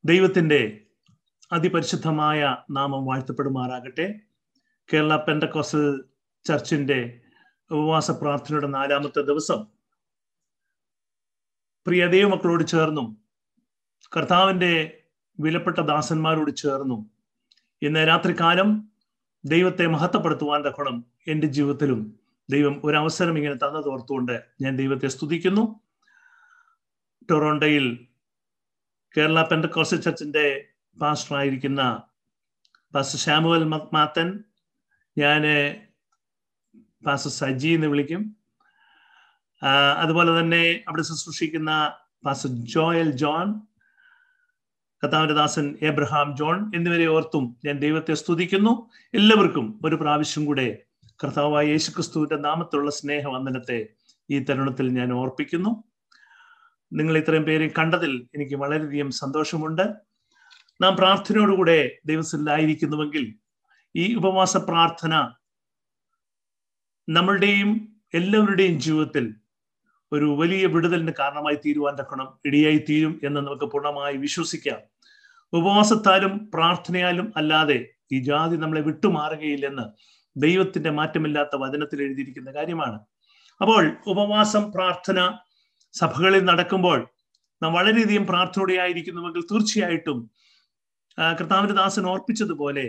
ദൈവത്തിന്റെ അതിപരിശുദ്ധമായ നാമം വാഴ്ത്തപ്പെടുമാറാകട്ടെ കേരള പെൻഡക്കോസൽ ചർച്ചിന്റെ ഉപവാസ പ്രാർത്ഥനയുടെ നാലാമത്തെ ദിവസം പ്രിയ ദൈവമക്കളോട് ചേർന്നും കർത്താവിന്റെ വിലപ്പെട്ട ദാസന്മാരോട് ചേർന്നും ഇന്ന് രാത്രികാലം ദൈവത്തെ മഹത്വപ്പെടുത്തുവാൻ തക്കണം എൻ്റെ ജീവിതത്തിലും ദൈവം ഒരവസരം ഇങ്ങനെ തന്നതോർത്തുകൊണ്ട് ഞാൻ ദൈവത്തെ സ്തുതിക്കുന്നു ടൊറോണ്ടയിൽ കേരള പെൻഡക്കോസൽ ചർച്ചിന്റെ പാസ്റ്റർ ആയിരിക്കുന്ന പാസ്റ്റർ ശാമുവൽ മാത്തൻ ഞാൻ പാസ്റ്റർ സജി എന്ന് വിളിക്കും അതുപോലെ തന്നെ അവിടെ ശുശ്രൂഷിക്കുന്ന പാസ്റ്റർ ജോയൽ ജോൺ കർത്താവിന്റെ ദാസൻ എബ്രഹാം ജോൺ എന്നിവരെ ഓർത്തും ഞാൻ ദൈവത്തെ സ്തുതിക്കുന്നു എല്ലാവർക്കും ഒരു പ്രാവശ്യം കൂടെ കർത്താവായ യേശുക്രിസ്തുവിന്റെ നാമത്തിലുള്ള സ്നേഹവന്ദനത്തെ ഈ തരുണത്തിൽ ഞാൻ ഓർപ്പിക്കുന്നു നിങ്ങൾ ഇത്രയും പേരെ കണ്ടതിൽ എനിക്ക് വളരെയധികം സന്തോഷമുണ്ട് നാം പ്രാർത്ഥനയോടുകൂടെ ദൈവത്തിലായിരിക്കുന്നുവെങ്കിൽ ഈ ഉപവാസ പ്രാർത്ഥന നമ്മളുടെയും എല്ലാവരുടെയും ജീവിതത്തിൽ ഒരു വലിയ വിടുതലിന് കാരണമായി തീരുവാൻ തക്കണം ഇടിയായി തീരും എന്ന് നമുക്ക് പൂർണ്ണമായി വിശ്വസിക്കാം ഉപവാസത്താലും പ്രാർത്ഥനയാലും അല്ലാതെ ഈ ജാതി നമ്മളെ വിട്ടുമാറുകയില്ലെന്ന് ദൈവത്തിന്റെ മാറ്റമില്ലാത്ത വചനത്തിൽ എഴുതിയിരിക്കുന്ന കാര്യമാണ് അപ്പോൾ ഉപവാസം പ്രാർത്ഥന സഭകളിൽ നടക്കുമ്പോൾ നാം വളരെയധികം പ്രാർത്ഥനയോടെ ആയിരിക്കുന്നുവെങ്കിൽ തീർച്ചയായിട്ടും കർത്താവിന്റെ ദാസൻ ഓർപ്പിച്ചതുപോലെ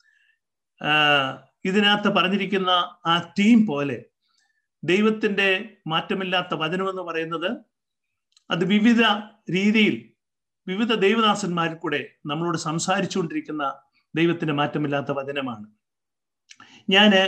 ഇതിനകത്ത് പറഞ്ഞിരിക്കുന്ന ആ ടീം പോലെ ദൈവത്തിന്റെ മാറ്റമില്ലാത്ത വചനമെന്ന് പറയുന്നത് അത് വിവിധ രീതിയിൽ വിവിധ ദൈവദാസന്മാരിൽ കൂടെ നമ്മളോട് സംസാരിച്ചുകൊണ്ടിരിക്കുന്ന ദൈവത്തിന്റെ മാറ്റമില്ലാത്ത വചനമാണ് ഞാന്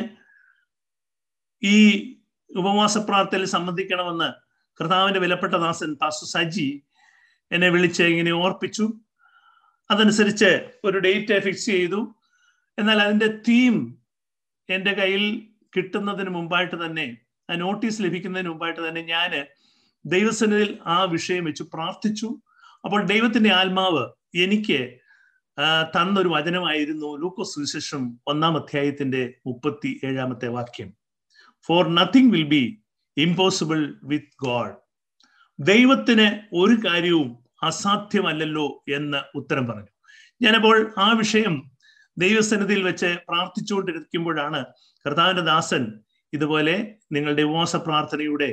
ഈ ഉപവാസ പ്രാർത്ഥനയിൽ സംബന്ധിക്കണമെന്ന് കർത്താവിന്റെ വിലപ്പെട്ട ദാസൻ പാസ്റ്റർ സജി എന്നെ വിളിച്ച് ഇങ്ങനെ ഓർപ്പിച്ചു അതനുസരിച്ച് ഒരു ഡേറ്റ് ഫിക്സ് ചെയ്തു എന്നാൽ അതിന്റെ തീം എൻ്റെ കയ്യിൽ കിട്ടുന്നതിന് മുമ്പായിട്ട് തന്നെ ആ നോട്ടീസ് ലഭിക്കുന്നതിന് മുമ്പായിട്ട് തന്നെ ഞാൻ ദൈവസന്നിധിയിൽ ആ വിഷയം വെച്ച് പ്രാർത്ഥിച്ചു അപ്പോൾ ദൈവത്തിന്റെ ആത്മാവ് എനിക്ക് തന്നൊരു വചനമായിരുന്നു ലൂക്കോസ് സുവിശേഷം ഒന്നാം അധ്യായത്തിന്റെ മുപ്പത്തി ഏഴാമത്തെ വാക്യം for nothing will be impossible with God ദൈവത്തിന് ഒരു കാര്യവും അസാധ്യമല്ലല്ലോ എന്ന് ഉത്തരം പറഞ്ഞു ഞാനപ്പോൾ ആ വിഷയം ദൈവസന്നിധിയിൽ വെച്ച് പ്രാർത്ഥിച്ചുകൊണ്ടിരിക്കുമ്പോഴാണ് കർത്താവിന്റെ ദാസൻ ഇതുപോലെ നിങ്ങളുടെ ഉപവാസ പ്രാർത്ഥനയുടെ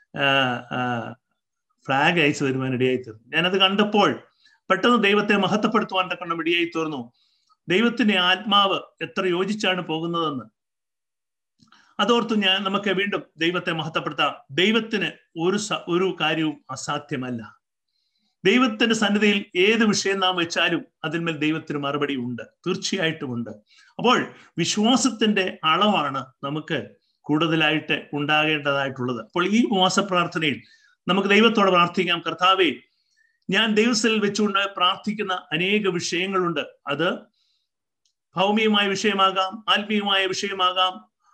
ഫ്ലാഗ് അയച്ചു തരുവാൻ ഇടയായി തീർന്നു ഞാനത് കണ്ടപ്പോൾ പെട്ടെന്ന് ദൈവത്തെ മഹത്വപ്പെടുത്തുവാൻ തക്കണം ഇടയായി തീർന്നു ദൈവത്തിന്റെ ആത്മാവ് എത്ര യോജിച്ചാണ് പോകുന്നതെന്ന് അതോർത്ത് ഞാൻ നമുക്ക് വീണ്ടും ദൈവത്തെ മഹത്വപ്പെടുത്താം ദൈവത്തിന് ഒരു ഒരു കാര്യവും അസാധ്യമല്ല ദൈവത്തിന്റെ സന്നിധിയിൽ ഏത് വിഷയം നാം വെച്ചാലും അതിന്മേൽ ദൈവത്തിന് മറുപടി ഉണ്ട് തീർച്ചയായിട്ടും ഉണ്ട് അപ്പോൾ വിശ്വാസത്തിന്റെ അളവാണ് നമുക്ക് കൂടുതലായിട്ട് ഉണ്ടാകേണ്ടതായിട്ടുള്ളത് അപ്പോൾ ഈ ഉപവാസ പ്രാർത്ഥനയിൽ നമുക്ക് ദൈവത്തോട് പ്രാർത്ഥിക്കാം കർത്താവെ ഞാൻ ദൈവത്തിൽ വെച്ചുകൊണ്ട് പ്രാർത്ഥിക്കുന്ന അനേക വിഷയങ്ങളുണ്ട് അത് ഭൗമികമായ വിഷയമാകാം ആത്മീയമായ വിഷയമാകാം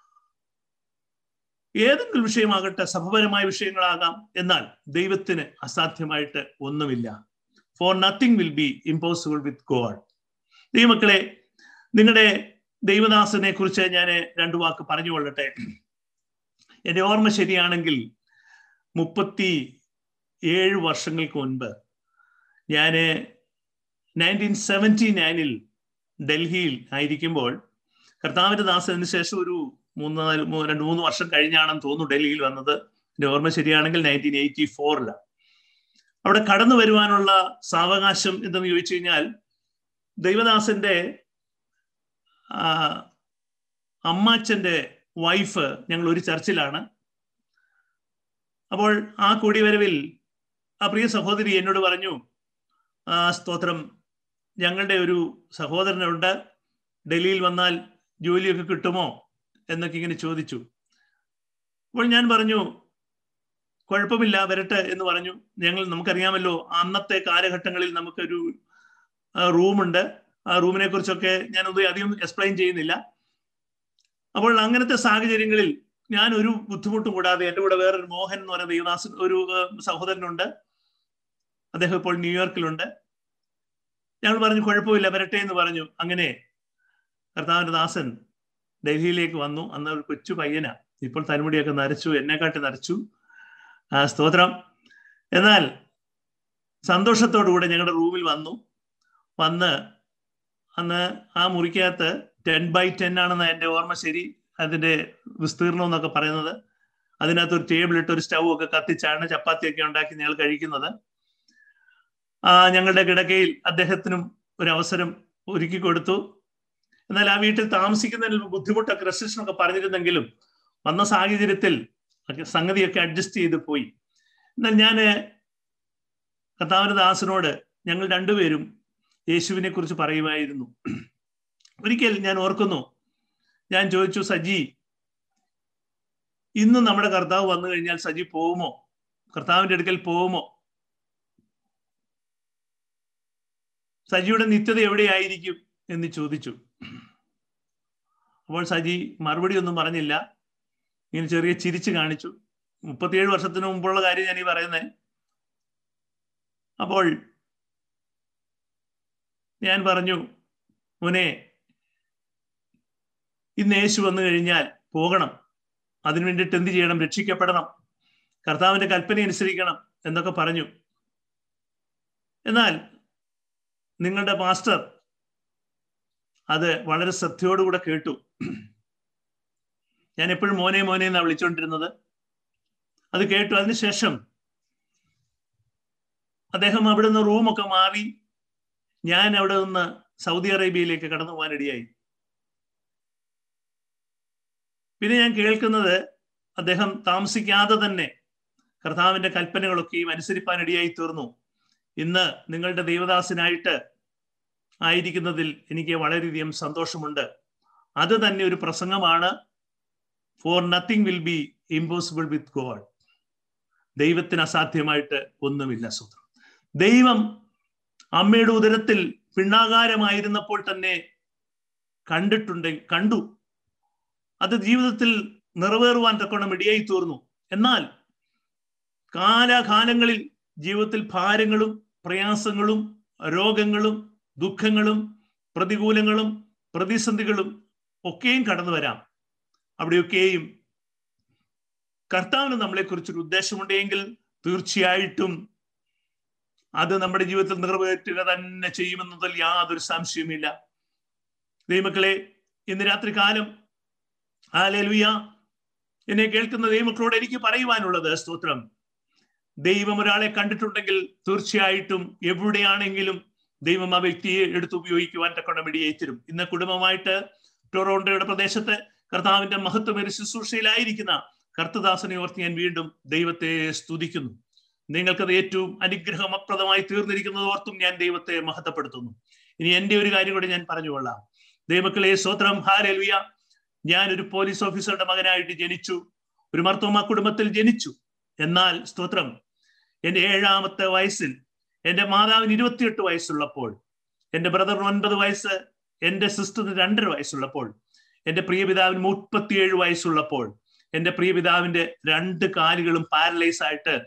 ഏതെങ്കിലും വിഷയമാകട്ടെ സഭപരമായ വിഷയങ്ങളാകാം എന്നാൽ ദൈവത്തിന് അസാധ്യമായിട്ട് ഒന്നുമില്ല for nothing will be impossible with God ദൈവമക്കളെ നിങ്ങളുടെ ദൈവദാസനെ കുറിച്ച് ഞാൻ രണ്ടു വാക്ക് പറഞ്ഞുകൊള്ളട്ടെ എൻ്റെ ഓർമ്മ ശരിയാണെങ്കിൽ മുപ്പത്തി ഏഴ് വർഷങ്ങൾക്ക് മുൻപ് ഞാൻ നയൻറ്റീൻ സെവൻറ്റി നയനിൽ ഡൽഹിയിൽ ആയിരിക്കുമ്പോൾ കർത്താവിന്റെ ദാസന് ശേഷം ഒരു മൂന്ന് നാല് രണ്ട് മൂന്ന് വർഷം കഴിഞ്ഞാണെന്ന് തോന്നുന്നു ഡൽഹിയിൽ വന്നത് എൻ്റെ ഓർമ്മ ശരിയാണെങ്കിൽ നയൻറ്റീൻ എയ്റ്റി ഫോറിലാണ് അവിടെ കടന്നു വരുവാനുള്ള സാവകാശം എന്തെന്ന് ചോദിച്ചു കഴിഞ്ഞാൽ ദൈവദാസന്റെ അമ്മാച്ചന്റെ വൈഫ് ഞങ്ങൾ ഒരു ചർച്ചിലാണ് അപ്പോൾ ആ കൂടിവരവിൽ ആ പ്രിയ സഹോദരി എന്നോട് പറഞ്ഞു ആ സ്തോത്രം ഞങ്ങളുടെ ഒരു സഹോദരനുണ്ട് ഡൽഹിയിൽ വന്നാൽ ജോലിയൊക്കെ കിട്ടുമോ എന്നൊക്കെ ഇങ്ങനെ ചോദിച്ചു അപ്പോൾ ഞാൻ പറഞ്ഞു കുഴപ്പമില്ല വരട്ടെ എന്ന് പറഞ്ഞു ഞങ്ങൾ നമുക്കറിയാമല്ലോ അന്നത്തെ കാലഘട്ടങ്ങളിൽ നമുക്കൊരു റൂമുണ്ട് ആ റൂമിനെ കുറിച്ചൊക്കെ ഞാനൊന്നും അധികം എക്സ്പ്ലെയിൻ ചെയ്യുന്നില്ല അപ്പോൾ അങ്ങനത്തെ സാഹചര്യങ്ങളിൽ ഞാൻ ഒരു ബുദ്ധിമുട്ടും കൂടാതെ എൻ്റെ കൂടെ വേറൊരു മോഹൻ എന്ന് പറയുന്ന ദേവദാസൻ ഒരു സഹോദരനുണ്ട് അദ്ദേഹം ഇപ്പോൾ ന്യൂയോർക്കിലുണ്ട് ഞങ്ങൾ പറഞ്ഞു കുഴപ്പമില്ല വരട്ടെ എന്ന് പറഞ്ഞു അങ്ങനെ കർത്താവിന്റെ ദാസൻ ഡൽഹിയിലേക്ക് വന്നു അന്ന് ഒരു കൊച്ചു പയ്യനാ ഇപ്പോൾ തനിമുടിയൊക്കെ നരച്ചു എന്നെക്കാട്ടി നരച്ചു ആ സ്തോത്രം എന്നാൽ സന്തോഷത്തോടുകൂടെ ഞങ്ങളുടെ റൂമിൽ വന്നു വന്ന് അന്ന് ആ മുറിക്കകത്ത് ടെൻ ബൈ ടെൻ ആണെന്ന് എൻ്റെ ഓർമ്മ ശരി അതിന്റെ വിസ്തീർണം എന്നൊക്കെ പറയുന്നത് അതിനകത്ത് ഒരു ടേബിൾ ഇട്ട് ഒരു സ്റ്റൗ ഒക്കെ കത്തിച്ചാണ് ചപ്പാത്തിയൊക്കെ ഉണ്ടാക്കി ഞങ്ങൾ കഴിക്കുന്നത് ആ ഞങ്ങളുടെ കിടക്കയിൽ അദ്ദേഹത്തിനും ഒരു അവസരം ഒരുക്കി കൊടുത്തു എന്നാൽ ആ വീട്ടിൽ താമസിക്കുന്നതിൽ ബുദ്ധിമുട്ടൊക്കെ റെസ്ട്രിക്ഷൻ ഒക്കെ പറഞ്ഞിരുന്നെങ്കിലും വന്ന സാഹചര്യത്തിൽ സംഗതിയൊക്കെ അഡ്ജസ്റ്റ് ചെയ്ത് പോയി എന്നാൽ ഞാൻ കർത്താവിന്റെ ദാസനോട് ഞങ്ങൾ രണ്ടുപേരും യേശുവിനെ കുറിച്ച് പറയുമായിരുന്നു ഒരിക്കൽ ഞാൻ ഓർക്കുന്നു ഞാൻ ചോദിച്ചു സജി ഇന്ന് നമ്മുടെ കർത്താവ് വന്നു കഴിഞ്ഞാൽ സജി പോകുമോ കർത്താവിന്റെ അടുക്കൽ പോകുമോ സജിയുടെ നിത്യത എവിടെയായിരിക്കും എന്ന് ചോദിച്ചു അപ്പോൾ സജി മറുപടി ഒന്നും പറഞ്ഞില്ല ഇങ്ങനെ ചെറിയ ചിരിച്ചു കാണിച്ചു മുപ്പത്തിയേഴ് വർഷത്തിന് മുമ്പുള്ള കാര്യം ഞാൻ ഈ പറയുന്നത് അപ്പോൾ ഞാൻ പറഞ്ഞു മോനെ ഇന്ന് യേശു വന്നു കഴിഞ്ഞാൽ പോകണം അതിനു വേണ്ടിയിട്ട് എന്ത് ചെയ്യണം രക്ഷിക്കപ്പെടണം കർത്താവിന്റെ കൽപ്പന അനുസരിക്കണം എന്നൊക്കെ പറഞ്ഞു എന്നാൽ നിങ്ങളുടെ മാസ്റ്റർ അത് വളരെ ശ്രദ്ധയോടുകൂടെ കേട്ടു ഞാൻ എപ്പോഴും മോനെ മോനെ എന്നാണ് വിളിച്ചുകൊണ്ടിരുന്നത് അത് കേട്ടു അതിനുശേഷം അദ്ദേഹം അവിടെ നിന്ന് റൂമൊക്കെ മാറി ഞാൻ അവിടെ നിന്ന് സൗദി അറേബ്യയിലേക്ക് കടന്നു പോകാനിടയായി പിന്നെ ഞാൻ കേൾക്കുന്നത് അദ്ദേഹം താമസിക്കാതെ തന്നെ കർത്താവിന്റെ കൽപ്പനകളൊക്കെയും അനുസരിപ്പാനിടയായി തീർന്നു ഇന്ന് നിങ്ങളുടെ ദൈവദാസനായിട്ട് ആയിരിക്കുന്നതിൽ എനിക്ക് വളരെയധികം സന്തോഷമുണ്ട് അത് തന്നെ ഒരു പ്രസംഗമാണ് for nothing will be impossible with God ദൈവത്തിന് അസാധ്യമായിട്ട് ഒന്നുമില്ല സുഹൃത്ത് ദൈവം അമ്മയുടെ ഉദരത്തിൽ പിണ്ണാകാരമായിരുന്നപ്പോൾ തന്നെ കണ്ടിട്ടുണ്ട് കണ്ടു അത് ജീവിതത്തിൽ നിറവേറുവാൻ തക്കോണം ഇടയായി തീർന്നു എന്നാൽ കാലാകാലങ്ങളിൽ ജീവിതത്തിൽ ഭാരങ്ങളും പ്രയാസങ്ങളും രോഗങ്ങളും ദുഃഖങ്ങളും പ്രതികൂലങ്ങളും പ്രതിസന്ധികളും ഒക്കെയും കടന്നു വരാം അവിടെയൊക്കെയും കർത്താവിന് നമ്മളെക്കുറിച്ചൊരു ഉദ്ദേശമുണ്ടെങ്കിൽ തീർച്ചയായിട്ടും അത് നമ്മുടെ ജീവിതത്തിൽ നിറവേറ്റുക തന്നെ ചെയ്യുമെന്നതിൽ യാതൊരു സംശയവുമില്ല ദൈവമക്കളെ ഇന്ന് രാത്രി കാലം ആലേലുയ എന്നെ കേൾക്കുന്ന ദൈവമക്കളോട് എനിക്ക് പറയുവാനുള്ളത് സ്തോത്രം ദൈവം ഒരാളെ കണ്ടിട്ടുണ്ടെങ്കിൽ തീർച്ചയായിട്ടും എവിടെയാണെങ്കിലും ദൈവം ആ വ്യക്തിയെ എടുത്ത് ഉപയോഗിക്കുവാൻ തക്കണം ഇടിയേറ്റിരും ഇന്ന് കുടുംബമായിട്ട് ടൊറോണ്ടോയുടെ പ്രദേശത്ത് കർത്താവിന്റെ മഹത്വമേറി ശുശ്രൂഷയിലായിരിക്കുന്ന കർത്തദാസനെ ഓർത്ത് ഞാൻ വീണ്ടും ദൈവത്തെ സ്തുതിക്കുന്നു നിങ്ങൾക്കത് ഏറ്റവും അനുഗ്രഹമപ്രദമായി തീർന്നിരിക്കുന്നത് ഓർത്തും ഞാൻ ദൈവത്തെ മഹത്വപ്പെടുത്തുന്നു ഇനി എന്റെ ഒരു കാര്യം കൂടി ഞാൻ പറഞ്ഞുകൊള്ളാം ദൈവമക്കളെ സ്വത്രം ഹാരൽവിയ ഞാൻ ഒരു പോലീസ് ഓഫീസറുടെ മകനായിട്ട് ജനിച്ചു ഒരു മർത്തോമ കുടുംബത്തിൽ ജനിച്ചു എന്നാൽ സ്തോത്രം എന്റെ ഏഴാമത്തെ വയസ്സിൽ എന്റെ മാതാവിന് ഇരുപത്തിയെട്ട് വയസ്സുള്ളപ്പോൾ എന്റെ ബ്രദറിന് ഒൻപത് വയസ്സ് എന്റെ സിസ്റ്ററിന് രണ്ടര വയസ്സുള്ളപ്പോൾ എന്റെ പ്രിയപിതാവിന് മുപ്പത്തിയേഴ് വയസ്സുള്ളപ്പോൾ എന്റെ പ്രിയപിതാവിന്റെ രണ്ട് കാലുകളും പാരലൈസ് ആയിട്ട്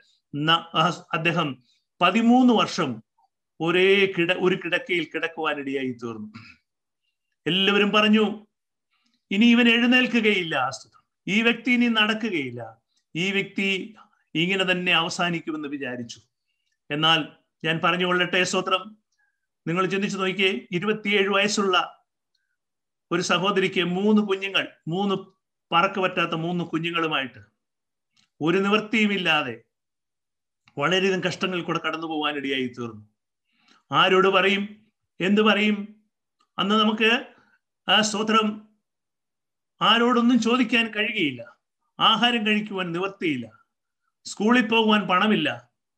അദ്ദേഹം പതിമൂന്ന് വർഷം ഒരേ കിട ഒരു കിടക്കയിൽ കിടക്കുവാനിടയായി തീർന്നു എല്ലാവരും പറഞ്ഞു ഇനി ഇവൻ എഴുന്നേൽക്കുകയില്ല ഈ വ്യക്തി ഇനി നടക്കുകയില്ല ഈ വ്യക്തി ഇങ്ങനെ തന്നെ അവസാനിക്കുമെന്ന് വിചാരിച്ചു എന്നാൽ ഞാൻ പറഞ്ഞുകൊള്ളട്ടെ സ്വത്രം നിങ്ങൾ ചിന്തിച്ചു നോക്കിയേ ഇരുപത്തിയേഴ് വയസ്സുള്ള ഒരു സഹോദരിക്ക് മൂന്ന് കുഞ്ഞുങ്ങൾ മൂന്ന് പറക്ക് പറ്റാത്ത മൂന്ന് കുഞ്ഞുങ്ങളുമായിട്ട് ഒരു നിവൃത്തിയുമില്ലാതെ വളരെയധികം കഷ്ടങ്ങളിൽ കൂടെ കടന്നു പോകാനിടയായി തീർന്നു ആരോട് പറയും എന്ത് പറയും അന്ന് നമുക്ക് ആ സ്തോത്രം ആരോടൊന്നും ചോദിക്കാൻ കഴിയുകയില്ല ആഹാരം കഴിക്കുവാൻ നിവർത്തിയില്ല സ്കൂളിൽ പോകുവാൻ പണമില്ല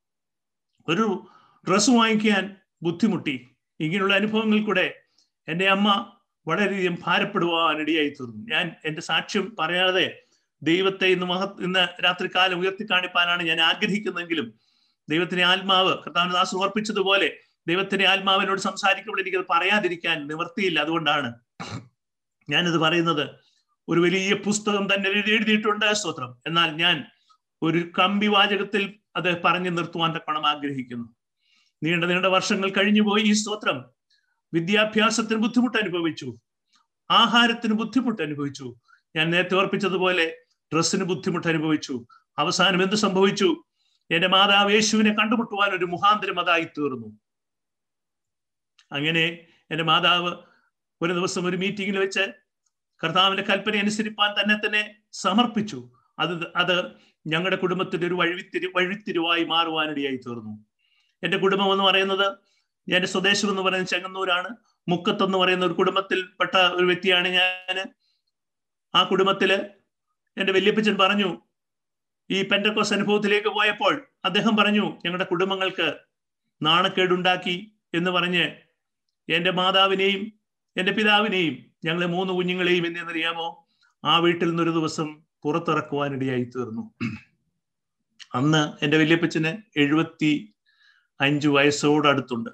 ഒരു ഡ്രസ്സ് വാങ്ങിക്കാൻ ബുദ്ധിമുട്ടി ഇങ്ങനെയുള്ള അനുഭവങ്ങളിൽ കൂടെ എൻ്റെ അമ്മ വളരെയധികം ഭാരപ്പെടുവാനിടയായി തീർന്നു ഞാൻ എൻ്റെ സാക്ഷ്യം പറയാതെ ദൈവത്തെ ഇന്ന് മഹ ഇന്ന് രാത്രി കാലം ഉയർത്തി കാണിപ്പാനാണ് ഞാൻ ആഗ്രഹിക്കുന്നതെങ്കിലും ദൈവത്തിന്റെ ആത്മാവ് കർത്താവനദാസ് ഓർപ്പിച്ചതുപോലെ ദൈവത്തിന്റെ ആത്മാവിനോട് സംസാരിക്കുമ്പോൾ എനിക്കത് പറയാതിരിക്കാൻ നിവർത്തിയില്ല അതുകൊണ്ടാണ് ഞാനിത് പറയുന്നത് ഒരു വലിയ പുസ്തകം തന്നെ എഴുതിയിട്ടുണ്ട് സ്തോത്രം എന്നാൽ ഞാൻ ഒരു കമ്പി വാചകത്തിൽ അത് പറഞ്ഞു നിർത്തുവാൻ തക്കണം ആഗ്രഹിക്കുന്നു നീണ്ട നീണ്ട വർഷങ്ങൾ കഴിഞ്ഞുപോയി ഈ സ്തോത്രം വിദ്യാഭ്യാസത്തിന് ബുദ്ധിമുട്ട് അനുഭവിച്ചു ആഹാരത്തിന് ബുദ്ധിമുട്ട് അനുഭവിച്ചു ഞാൻ നേരത്തെ ഓർപ്പിച്ചതുപോലെ ഡ്രസ്സിന് ബുദ്ധിമുട്ട് അനുഭവിച്ചു അവസാനം എന്ത് സംഭവിച്ചു എന്റെ മാതാവ് യേശുവിനെ കണ്ടുമുട്ടുവാൻ ഒരു മുഖാന്തരം അതായി തീർന്നു അങ്ങനെ എൻ്റെ മാതാവ് ഒരു ദിവസം ഒരു മീറ്റിംഗിൽ വെച്ച് കർത്താവിന്റെ കൽപ്പന അനുസരിപ്പാൻ തന്നെ തന്നെ സമർപ്പിച്ചു അത് അത് ഞങ്ങളുടെ കുടുംബത്തിന്റെ ഒരു വഴിത്തിരി വഴിത്തിരിവായി മാറുവാനിടയായി തീർന്നു എൻ്റെ കുടുംബം എന്ന് പറയുന്നത് എൻ്റെ സ്വദേശം എന്ന് പറയുന്നത് ചെങ്ങന്നൂരാണ് മുക്കത്ത് എന്ന് പറയുന്ന ഒരു കുടുംബത്തിൽപ്പെട്ട ഒരു വ്യക്തിയാണ് ഞാൻ ആ കുടുംബത്തില് എൻ്റെ വല്യപ്പച്ചൻ പറഞ്ഞു ഈ പെൻഡക്കോസ് അനുഭവത്തിലേക്ക് പോയപ്പോൾ അദ്ദേഹം പറഞ്ഞു ഞങ്ങളുടെ കുടുംബങ്ങൾക്ക് നാണക്കേടുണ്ടാക്കി എന്ന് പറഞ്ഞ് എൻ്റെ മാതാവിനെയും എൻ്റെ പിതാവിനെയും ഞങ്ങളെ മൂന്ന് കുഞ്ഞുങ്ങളെയും എന്തെന്നറിയാമോ ആ വീട്ടിൽ നിന്നൊരു ദിവസം പുറത്തിറക്കുവാനിടയായി തീർന്നു അന്ന് എൻ്റെ വല്യപ്പച്ചന് എഴുപത്തി അഞ്ചു വയസ്സോടടുത്തുണ്ട്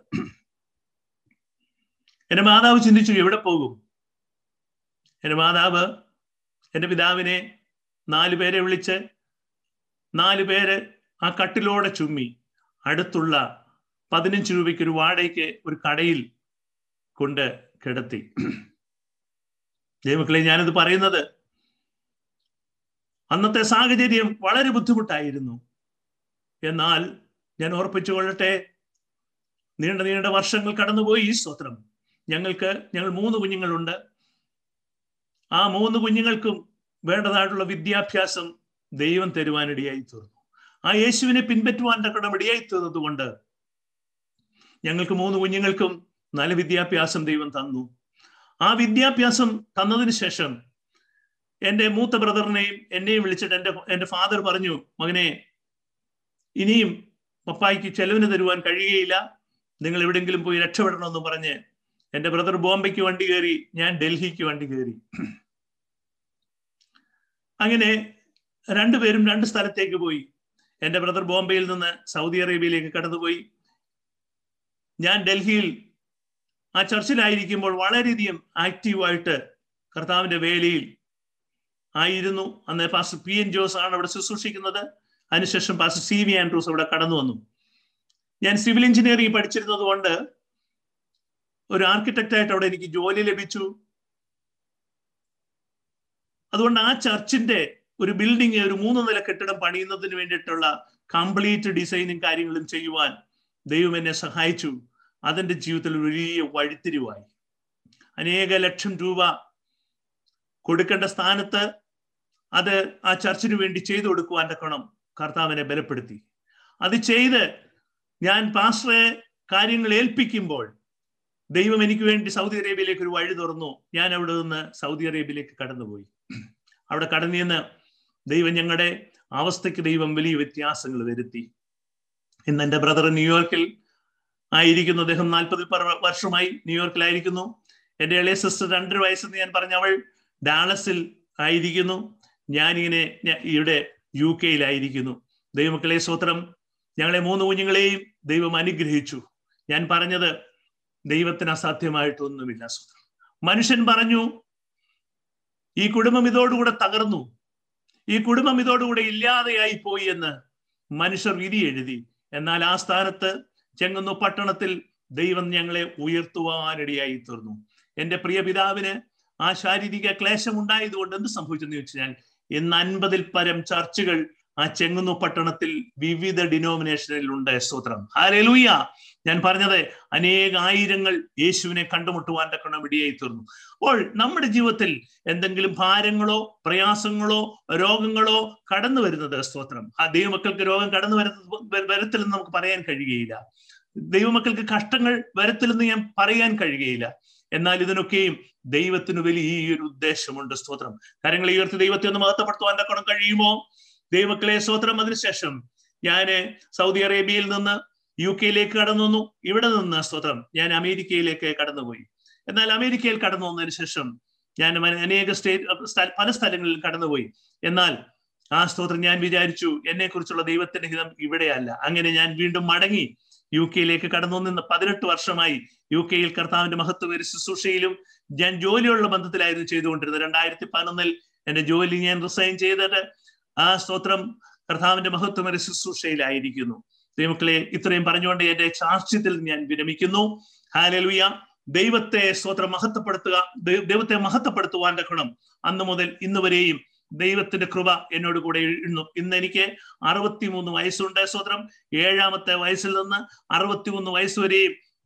എൻ്റെ മാതാവ് ചിന്തിച്ചു എവിടെ പോകും എൻ്റെ മാതാവ് എൻ്റെ പിതാവിനെ നാലു പേരെ വിളിച്ച് നാലു പേര് ആ കട്ടിലോടെ ചുമ്മി അടുത്തുള്ള പതിനഞ്ച് രൂപയ്ക്ക് ഒരു വാടകയ്ക്ക് ഒരു കടയിൽ കൊണ്ട് കിടത്തി ദൈവക്കളെ ഞാനത് പറയുന്നത് അന്നത്തെ സാഹചര്യം വളരെ ബുദ്ധിമുട്ടായിരുന്നു എന്നാൽ ഞാൻ ഓർപ്പിച്ചു കൊള്ളട്ടെ നീണ്ട നീണ്ട വർഷങ്ങൾ കടന്നുപോയി ഈ സ്തോത്രം ഞങ്ങൾക്ക് ഞങ്ങൾ മൂന്ന് കുഞ്ഞുങ്ങളുണ്ട് ആ മൂന്ന് കുഞ്ഞുങ്ങൾക്കും വേണ്ടതായിട്ടുള്ള വിദ്യാഭ്യാസം ദൈവം തരുവാനിടയായി തീർന്നു ആ യേശുവിനെ പിൻപറ്റുവാൻ തക്കണം ഇടയായി തീർന്നത് കൊണ്ട് ഞങ്ങൾക്ക് മൂന്ന് കുഞ്ഞുങ്ങൾക്കും നല്ല വിദ്യാഭ്യാസം ദൈവം തന്നു ആ വിദ്യാഭ്യാസം തന്നതിന് ശേഷം എൻ്റെ മൂത്ത ബ്രദറിനെയും എന്നെയും വിളിച്ചിട്ട് എൻ്റെ എൻ്റെ ഫാദർ പറഞ്ഞു മകനെ ഇനിയും പപ്പായ്ക്ക് ചെലവിന് തരുവാൻ കഴിയുകയില്ല നിങ്ങൾ എവിടെങ്കിലും പോയി രക്ഷപ്പെടണമെന്ന് പറഞ്ഞ് എൻ്റെ ബ്രദർ ബോംബെക്ക് വണ്ടി കയറി ഞാൻ ഡൽഹിക്ക് വണ്ടി കയറി അങ്ങനെ രണ്ടുപേരും രണ്ട് സ്ഥലത്തേക്ക് പോയി എൻ്റെ ബ്രദർ ബോംബെയിൽ നിന്ന് സൗദി അറേബ്യയിലേക്ക് കടന്നുപോയി ഞാൻ ഡൽഹിയിൽ ആ ചർച്ചിലായിരിക്കുമ്പോൾ വളരെയധികം ആക്റ്റീവായിട്ട് കർത്താവിന്റെ വേലയിൽ ആയിരുന്നു അന്ന് പാസ്റ്റർ പി എൻ ജോസ് ആണ് അവിടെ ശുശ്രൂഷിക്കുന്നത് അതിനുശേഷം പാസ്റ്റർ സി വി ആൻഡ്രൂസ് അവിടെ കടന്നു വന്നു ഞാൻ സിവിൽ എഞ്ചിനീയറിംഗ് പഠിച്ചിരുന്നത് കൊണ്ട് ഒരു ആർക്കിടെക്റ്റ് ആയിട്ട് അവിടെ എനിക്ക് ജോലി ലഭിച്ചു അതുകൊണ്ട് ആ ചർച്ചിന്റെ ഒരു ബിൽഡിംഗ് ഒരു മൂന്ന് നില കെട്ടിടം പണിയുന്നതിന് വേണ്ടിയിട്ടുള്ള കംപ്ലീറ്റ് ഡിസൈനും കാര്യങ്ങളും ചെയ്യുവാൻ ദൈവം എന്നെ സഹായിച്ചു അതെന്റെ ജീവിതത്തിൽ ഒരു വലിയ വഴിത്തിരിവായി അനേക ലക്ഷം രൂപ കൊടുക്കേണ്ട സ്ഥാനത്ത് അത് ആ ചർച്ചിന് വേണ്ടി ചെയ്തു കൊടുക്കുവാൻ തക്കണം കർത്താവിനെ ബലപ്പെടുത്തി അത് ചെയ്ത് ഞാൻ പാസ്റ്ററെ കാര്യങ്ങൾ ഏൽപ്പിക്കുമ്പോൾ ദൈവം എനിക്ക് വേണ്ടി സൗദി അറേബ്യയിലേക്ക് ഒരു വഴി തുറന്നു ഞാൻ അവിടെ നിന്ന് സൗദി അറേബ്യയിലേക്ക് കടന്നുപോയി അവിടെ കടന്നു നിന്ന് ദൈവം ഞങ്ങളുടെ അവസ്ഥയ്ക്ക് ദൈവം വലിയ വ്യത്യാസങ്ങൾ വരുത്തി ഇന്ന് എൻ്റെ ബ്രദർ ന്യൂയോർക്കിൽ ആയിരിക്കുന്നു അദ്ദേഹം നാൽപ്പത് വർഷമായി ന്യൂയോർക്കിലായിരിക്കുന്നു എൻ്റെ ഇളയ സിസ്റ്റർ രണ്ടര വയസ്സെന്ന് ഞാൻ പറഞ്ഞ അവൾ ഡാളസിൽ ആയിരിക്കുന്നു ഞാനിങ്ങനെ ഇവിടെ യു കെയിലായിരിക്കുന്നു ദൈവമക്കളെ സ്വത്രം ഞങ്ങളെ മൂന്ന് കുഞ്ഞുങ്ങളെയും ദൈവം അനുഗ്രഹിച്ചു ഞാൻ പറഞ്ഞത് ദൈവത്തിന് അസാധ്യമായിട്ടൊന്നുമില്ല സ്വത്രം മനുഷ്യൻ പറഞ്ഞു ഈ കുടുംബം ഇതോടുകൂടെ തകർന്നു ഈ കുടുംബം ഇതോടുകൂടെ ഇല്ലാതെയായി പോയി എന്ന് മനുഷ്യർ വിധി എഴുതി എന്നാൽ ആ സ്ഥാനത്ത് ചെങ്ങുന്നു പട്ടണത്തിൽ ദൈവം ഞങ്ങളെ ഉയർത്തുവാനിടയായി തീർന്നു എന്റെ പ്രിയ പിതാവിന് ആ ശാരീരിക ക്ലേശം ഉണ്ടായതുകൊണ്ട് എന്ത് സംഭവിച്ചെന്ന് ചോദിച്ചാൽ ഇന്ന് അൻപതിൽ പരം ചർച്ചുകൾ ആ ചെങ്ങുന്നു പട്ടണത്തിൽ വിവിധ ഡിനോമിനേഷനിൽ ഉണ്ട് സ്തോത്രം ഹാലൂയ ഞാൻ പറഞ്ഞത് അനേക ആയിരങ്ങൾ യേശുവിനെ കണ്ടുമുട്ടുവാൻ തക്കണം ഇടയായി തീർന്നു അപ്പോൾ നമ്മുടെ ജീവിതത്തിൽ എന്തെങ്കിലും ഭാരങ്ങളോ പ്രയാസങ്ങളോ രോഗങ്ങളോ കടന്നു വരുന്നത് സ്തോത്രം ആ ദൈവമക്കൾക്ക് രോഗം കടന്നു വരുന്നത് വരത്തില്ലെന്ന് നമുക്ക് പറയാൻ കഴിയുകയില്ല ദൈവമക്കൾക്ക് കഷ്ടങ്ങൾ വരത്തില്ലെന്ന് ഞാൻ പറയാൻ കഴിയുകയില്ല എന്നാൽ ഇതിനൊക്കെയും ദൈവത്തിന് വലിയൊരു ഉദ്ദേശമുണ്ട് സ്തോത്രം കരങ്ങളെ ഉയർത്തി ദൈവത്തെ ഒന്ന് മഹത്വപ്പെടുത്തുവാൻ തക്കണം കഴിയുമോ ദൈവക്കളെ സ്തോത്രം അതിനുശേഷം ഞാന് സൗദി അറേബ്യയിൽ നിന്ന് യു കെയിലേക്ക് കടന്നു വന്നു ഇവിടെ നിന്ന് സ്തോത്രം ഞാൻ അമേരിക്കയിലേക്ക് കടന്നുപോയി എന്നാൽ അമേരിക്കയിൽ കടന്നു വന്നതിന് ശേഷം ഞാൻ അനേക സ്റ്റേറ്റ് പല സ്ഥലങ്ങളിൽ കടന്നുപോയി എന്നാൽ ആ സ്തോത്രം ഞാൻ വിചാരിച്ചു എന്നെ കുറിച്ചുള്ള ദൈവത്തിന്റെ ഹിതം ഇവിടെയല്ല അങ്ങനെ ഞാൻ വീണ്ടും മടങ്ങി യു കെയിലേക്ക് കടന്നു നിന്ന് പതിനെട്ട് വർഷമായി യു കെയിൽ കർത്താവിന്റെ മഹത്വ ശുശ്രൂഷയിലും ഞാൻ ജോലിയുള്ള ബന്ധത്തിലായിരുന്നു ചെയ്തുകൊണ്ടിരുന്നത് രണ്ടായിരത്തി പതിനൊന്നിൽ എന്റെ ജോലി ഞാൻ റിസൈൻ ചെയ്തിട്ട് ആ സ്തോത്രം കർത്താവിന്റെ മഹത്വമര ശുശ്രൂഷയിലായിരിക്കുന്നു ദൈവക്കളെ ഇത്രയും പറഞ്ഞുകൊണ്ട് എന്റെ സാക്ഷ്യത്തിൽ ഞാൻ വിരമിക്കുന്നു ഹാലലുയ ദൈവത്തെ സ്തോത്രം മഹത്വപ്പെടുത്തുക ദൈവത്തെ മഹത്വപ്പെടുത്തുവാൻ തക്കണം അന്ന് മുതൽ ഇന്ന് വരെയും ദൈവത്തിന്റെ കൃപ എന്നോട് കൂടെ ഇന്നു ഇന്ന് എനിക്ക് അറുപത്തിമൂന്ന് വയസ്സുണ്ട് സ്തോത്രം ഏഴാമത്തെ വയസ്സിൽ നിന്ന് അറുപത്തിമൂന്ന് വയസ്സ് വരെയും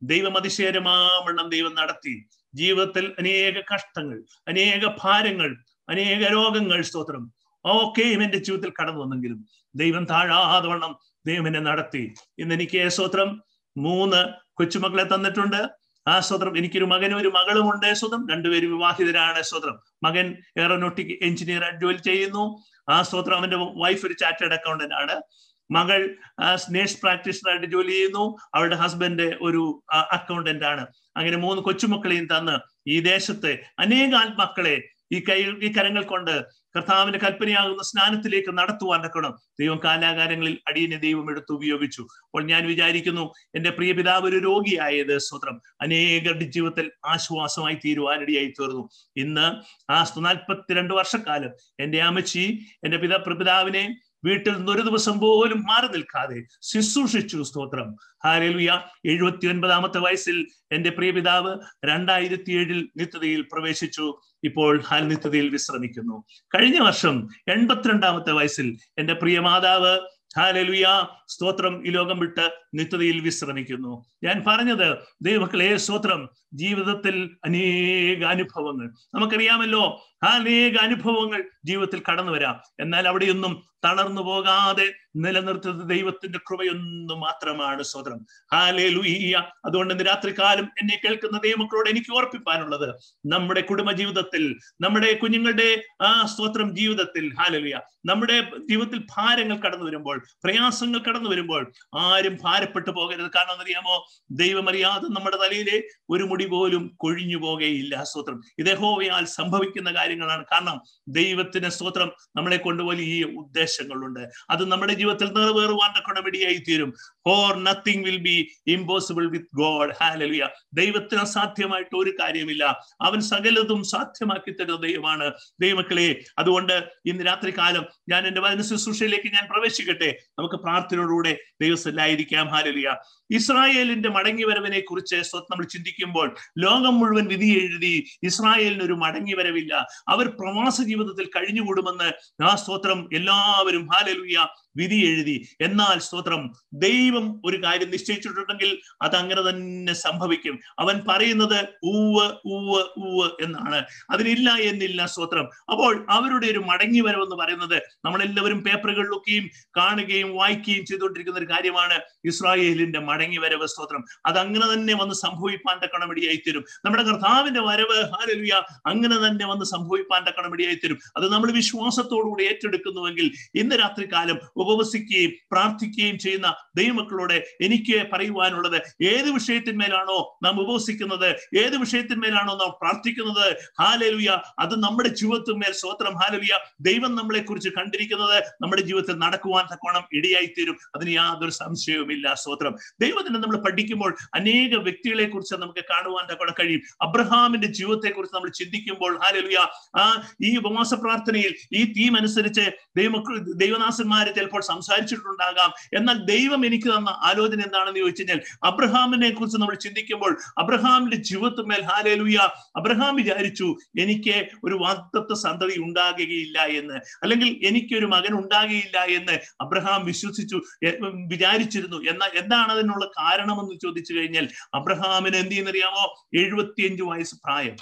ദൈവം അതിശയരമാവണ്ണം ദൈവം നടത്തി ജീവിതത്തിൽ അനേക കഷ്ടങ്ങൾ അനേക ഭാരങ്ങൾ അനേക രോഗങ്ങൾ സ്തോത്രം ഒക്കെയും എന്റെ ജീവിതത്തിൽ കടന്നു വന്നെങ്കിലും ദൈവം താഴാതെ വണ്ണം ദൈവം എന്നെ നടത്തി ഇന്ന് എനിക്ക് സ്തോത്രം മൂന്ന് കൊച്ചുമക്കളെ തന്നിട്ടുണ്ട് ആ സ്വത്രം എനിക്കൊരു മകനും ഒരു മകളുമുണ്ട് സ്വതം രണ്ടുപേരും വിവാഹിതരാണ് സ്വത്രം മകൻ എയറോനോട്ടിക് എഞ്ചിനീയർ ജോലി ചെയ്യുന്നു ആ സ്തോത്രം അവന്റെ വൈഫ് ഒരു ചാർട്ടേഡ് അക്കൗണ്ടന്റ് ആണ് മകൾ നേഴ്സ് പ്രാക്ടീഷണറായിട്ട് ജോലി ചെയ്യുന്നു അവളുടെ ഹസ്ബൻഡ് ഒരു അക്കൗണ്ടന്റ് ആണ് അങ്ങനെ മൂന്ന് കൊച്ചുമക്കളെയും തന്ന് ഈ ദേശത്തെ അനേക ആത്മാക്കളെ ഈ കൈ ഈ കരങ്ങൾ കൊണ്ട് കർത്താവിന്റെ കൽപ്പനയാകുന്ന സ്നാനത്തിലേക്ക് നടത്തുവാൻ തക്കണം ദൈവം കാലാകാലങ്ങളിൽ അടിയനെ ദൈവം എടുത്ത് ഉപയോഗിച്ചു അപ്പോൾ ഞാൻ വിചാരിക്കുന്നു എന്റെ പ്രിയ പിതാവ് ഒരു രോഗിയായത് സ്വത്രം അനേകരുടെ ജീവിതത്തിൽ ആശ്വാസമായി തീരുവാനിടയായി തീർന്നു ഇന്ന് ആ നാൽപ്പത്തിരണ്ട് വർഷക്കാലം എന്റെ അമ്മച്ചി എന്റെ പിതാ പിതാവിനെ വീട്ടിൽ നിന്ന് ഒരു ദിവസം പോലും മാറി നിൽക്കാതെ ശുശ്രൂഷിച്ചു സ്തോത്രം ഹാരലുയ എഴുപത്തി ഒൻപതാമത്തെ വയസ്സിൽ എന്റെ പ്രിയ പിതാവ് രണ്ടായിരത്തി ഏഴിൽ നിത്യതയിൽ പ്രവേശിച്ചു ഇപ്പോൾ ഹാൽ നിത്യതയിൽ വിശ്രമിക്കുന്നു കഴിഞ്ഞ വർഷം എൺപത്തിരണ്ടാമത്തെ വയസ്സിൽ എന്റെ പ്രിയ മാതാവ് ഹാലലുയ സ്തോത്രം ഈ ലോകം വിട്ട് നിത്യതയിൽ വിശ്രമിക്കുന്നു ഞാൻ പറഞ്ഞത് ദൈവമക്കളെ സ്തോത്രം ജീവിതത്തിൽ അനേക അനുഭവങ്ങൾ നമുക്കറിയാമല്ലോ അനേക അനുഭവങ്ങൾ ജീവിതത്തിൽ കടന്നു വരാം എന്നാൽ അവിടെയൊന്നും തളർന്നു പോകാതെ നിലനിർത്തുന്നത് ദൈവത്തിന്റെ കൃപയൊന്നു മാത്രമാണ് സ്വതന്ത്രം ഹാലേ ലുയ്യ അതുകൊണ്ട് ഇന്ന് രാത്രികാലം എന്നെ കേൾക്കുന്ന ദൈവമക്കളോട് എനിക്ക് ഓർപ്പിപ്പാനുള്ളത് നമ്മുടെ കുടുംബ ജീവിതത്തിൽ നമ്മുടെ കുഞ്ഞുങ്ങളുടെ ആ സ്തോത്രം ജീവിതത്തിൽ ഹാലലുയ നമ്മുടെ ജീവിതത്തിൽ ഭാരങ്ങൾ കടന്നു വരുമ്പോൾ പ്രയാസങ്ങൾ കടന്നു വരുമ്പോൾ ആരും ഭാരപ്പെട്ടു പോകരുത് കാരണം എന്നറിയാമോ ദൈവമറിയാതെ നമ്മുടെ തലയിലെ ഒരു മുടി പോലും കൊഴിഞ്ഞു പോകുകയില്ല സ്തോത്രം ഇത് ഹോവയാൽ സംഭവിക്കുന്ന കാര്യങ്ങളാണ് കാരണം ദൈവത്തിന് സ്തോത്രം നമ്മളെ കൊണ്ട് വലിയ ഉദ്ദേശങ്ങളുണ്ട് അത് നമ്മുടെ ജീവിതത്തിൽ നിറവേറുവാൻ കൊണ്ടപടിയായി തീരും for nothing will be impossible with God ഹാലലിയ ദൈവത്തിന് അസാധ്യമായിട്ട് ഒരു കാര്യമില്ല അവൻ സകലതും സാധ്യമാക്കി തരുന്ന ദൈവമാണ് ദൈവമക്കളെ അതുകൊണ്ട് ഇന്ന് രാത്രി കാലം ഞാൻ എന്റെ വചന ശുശ്രൂഷയിലേക്ക് ഞാൻ പ്രവേശിക്കട്ടെ നമുക്ക് പ്രാർത്ഥനയോടുകൂടെ ദൈവസ്ഥലായിരിക്കാം ഹാലലിയ ഇസ്രായേലിന്റെ മടങ്ങി വരവിനെ കുറിച്ച് നമ്മൾ ചിന്തിക്കുമ്പോൾ ലോകം മുഴുവൻ വിധി എഴുതി ഇസ്രായേലിന് ഒരു മടങ്ങി വരവില്ല അവർ പ്രവാസ ജീവിതത്തിൽ കഴിഞ്ഞുകൂടുമെന്ന് ആ സ്തോത്രം എല്ലാവരും ഹാലലുയ വിധി എഴുതി എന്നാൽ സ്തോത്രം ദൈവം ഒരു കാര്യം നിശ്ചയിച്ചിട്ടുണ്ടെങ്കിൽ അത് അങ്ങനെ തന്നെ സംഭവിക്കും അവൻ പറയുന്നത് ഊവ് ഊവ് ഊവ് എന്നാണ് അതിനില്ല എന്നില്ല സ്തോത്രം അപ്പോൾ അവരുടെ ഒരു മടങ്ങി വരവെന്ന് പറയുന്നത് നമ്മളെല്ലാവരും പേപ്പറുകളിലൊക്കെയും കാണുകയും വായിക്കുകയും ചെയ്തുകൊണ്ടിരിക്കുന്ന ഒരു കാര്യമാണ് ഇസ്രായേലിന്റെ മടങ്ങി വരവ് സ്തോത്രം അത് അങ്ങനെ തന്നെ വന്ന് സംഭവിപ്പാൻ തക്കണമടിയായി തരും നമ്മുടെ കർത്താവിന്റെ വരവ് ഹാലലുയ അങ്ങനെ തന്നെ വന്ന് സംഭവിപ്പാൻ തക്കണമടിയായി തരും അത് നമ്മൾ വിശ്വാസത്തോടുകൂടി ഏറ്റെടുക്കുന്നുവെങ്കിൽ ഇന്ന് രാത്രികാലം ഉപവസിക്കുകയും പ്രാർത്ഥിക്കുകയും ചെയ്യുന്ന ദൈവമക്കളോട് എനിക്ക് പറയുവാനുള്ളത് ഏത് വിഷയത്തിന്മേലാണോ നാം ഉപവസിക്കുന്നത് ഏത് വിഷയത്തിന്മേലാണോ നാം പ്രാർത്ഥിക്കുന്നത് ഹാലലുയ അത് നമ്മുടെ ജീവിതത്തിന്മേൽ സ്വോത്രം ഹാലലുയ ദൈവം നമ്മളെ കുറിച്ച് കണ്ടിരിക്കുന്നത് നമ്മുടെ ജീവിതത്തിൽ നടക്കുവാൻ തക്കോണം ഇടയായി തീരും അതിന് യാതൊരു സംശയവുമില്ല സ്വോത്രം ദൈവത്തിന് നമ്മൾ പഠിക്കുമ്പോൾ അനേക വ്യക്തികളെ കുറിച്ച് നമുക്ക് കാണുവാൻ തക്കോണം കഴിയും അബ്രഹാമിന്റെ ജീവിതത്തെ കുറിച്ച് നമ്മൾ ചിന്തിക്കുമ്പോൾ ഹാലലുയ ആ ഈ ഉപവാസ പ്രാർത്ഥനയിൽ ഈ തീം അനുസരിച്ച് ദൈവമക്കൾ ദൈവദാസന്മാര് ചിലപ്പോൾ സംസാരിച്ചിട്ടുണ്ടാകാം എന്നാൽ ദൈവം എനിക്ക് തന്ന ആലോചന എന്താണെന്ന് ചോദിച്ചു കഴിഞ്ഞാൽ അബ്രഹാമിനെ കുറിച്ച് നമ്മൾ ചിന്തിക്കുമ്പോൾ അബ്രഹാമിന്റെ ജീവിതത്തിന്മേൽ ഹാലേലുയ അബ്രഹാം വിചാരിച്ചു എനിക്ക് ഒരു വാഗ്ദത്വ സന്തതി ഉണ്ടാകുകയില്ല എന്ന് അല്ലെങ്കിൽ എനിക്കൊരു മകൻ ഉണ്ടാകുകയില്ല എന്ന് അബ്രഹാം വിശ്വസിച്ചു വിചാരിച്ചിരുന്നു എന്നാൽ എന്താണ് അതിനുള്ള കാരണമെന്ന് ചോദിച്ചു കഴിഞ്ഞാൽ അബ്രഹാമിന് എന്ത് ചെയ്യുന്നറിയാമോ എഴുപത്തിയഞ്ചു വയസ്സ് പ്രായം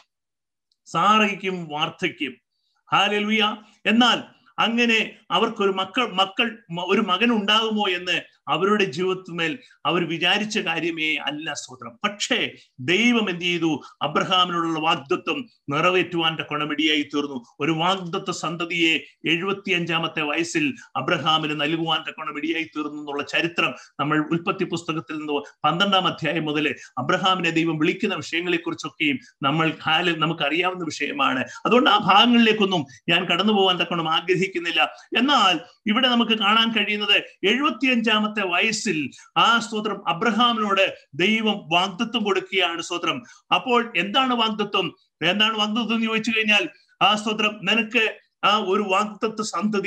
സാറയ്ക്കും വാർദ്ധക്യം ഹാലലുയ എന്നാൽ അങ്ങനെ അവർക്കൊരു മക്കൾ മക്കൾ ഒരു മകൻ ഉണ്ടാകുമോ എന്ന് അവരുടെ ജീവിതത്തിന്മേൽ അവർ വിചാരിച്ച കാര്യമേ അല്ല സ്തോത്രം പക്ഷേ ദൈവം എന്ത് ചെയ്തു അബ്രഹാമിനോടുള്ള വാഗ്ദത്വം നിറവേറ്റുവാൻ കൊണമിടിയായി തീർന്നു ഒരു വാഗ്ദത്വ സന്തതിയെ എഴുപത്തിയഞ്ചാമത്തെ വയസ്സിൽ അബ്രഹാമിന് നൽകുവാൻ കൊണമിടിയായി തീർന്നു എന്നുള്ള ചരിത്രം നമ്മൾ ഉൽപ്പത്തി പുസ്തകത്തിൽ നിന്ന് പന്ത്രണ്ടാം അധ്യായം മുതൽ അബ്രഹാമിനെ ദൈവം വിളിക്കുന്ന വിഷയങ്ങളെ കുറിച്ചൊക്കെയും നമ്മൾ കാലിൽ നമുക്ക് അറിയാവുന്ന വിഷയമാണ് അതുകൊണ്ട് ആ ഭാഗങ്ങളിലേക്കൊന്നും ഞാൻ കടന്നു പോകാൻ തക്കണം ആഗ്രഹിക്കുന്നില്ല എന്നാൽ ഇവിടെ നമുക്ക് കാണാൻ കഴിയുന്നത് എഴുപത്തിയഞ്ചാമത്തെ വയസ്സിൽ ആ സ്തോത്രം അബ്രഹാമിനോട് ദൈവം വാഗ്ദത്വം കൊടുക്കുകയാണ് സ്തോത്രം അപ്പോൾ എന്താണ് വാഗ്ദത്വം എന്താണ് വാഗ്ദത്വം എന്ന് ചോദിച്ചു കഴിഞ്ഞാൽ ആ സ്തോത്രം നിനക്ക് ആ ഒരു വാഗ്ദത്വ സന്തതി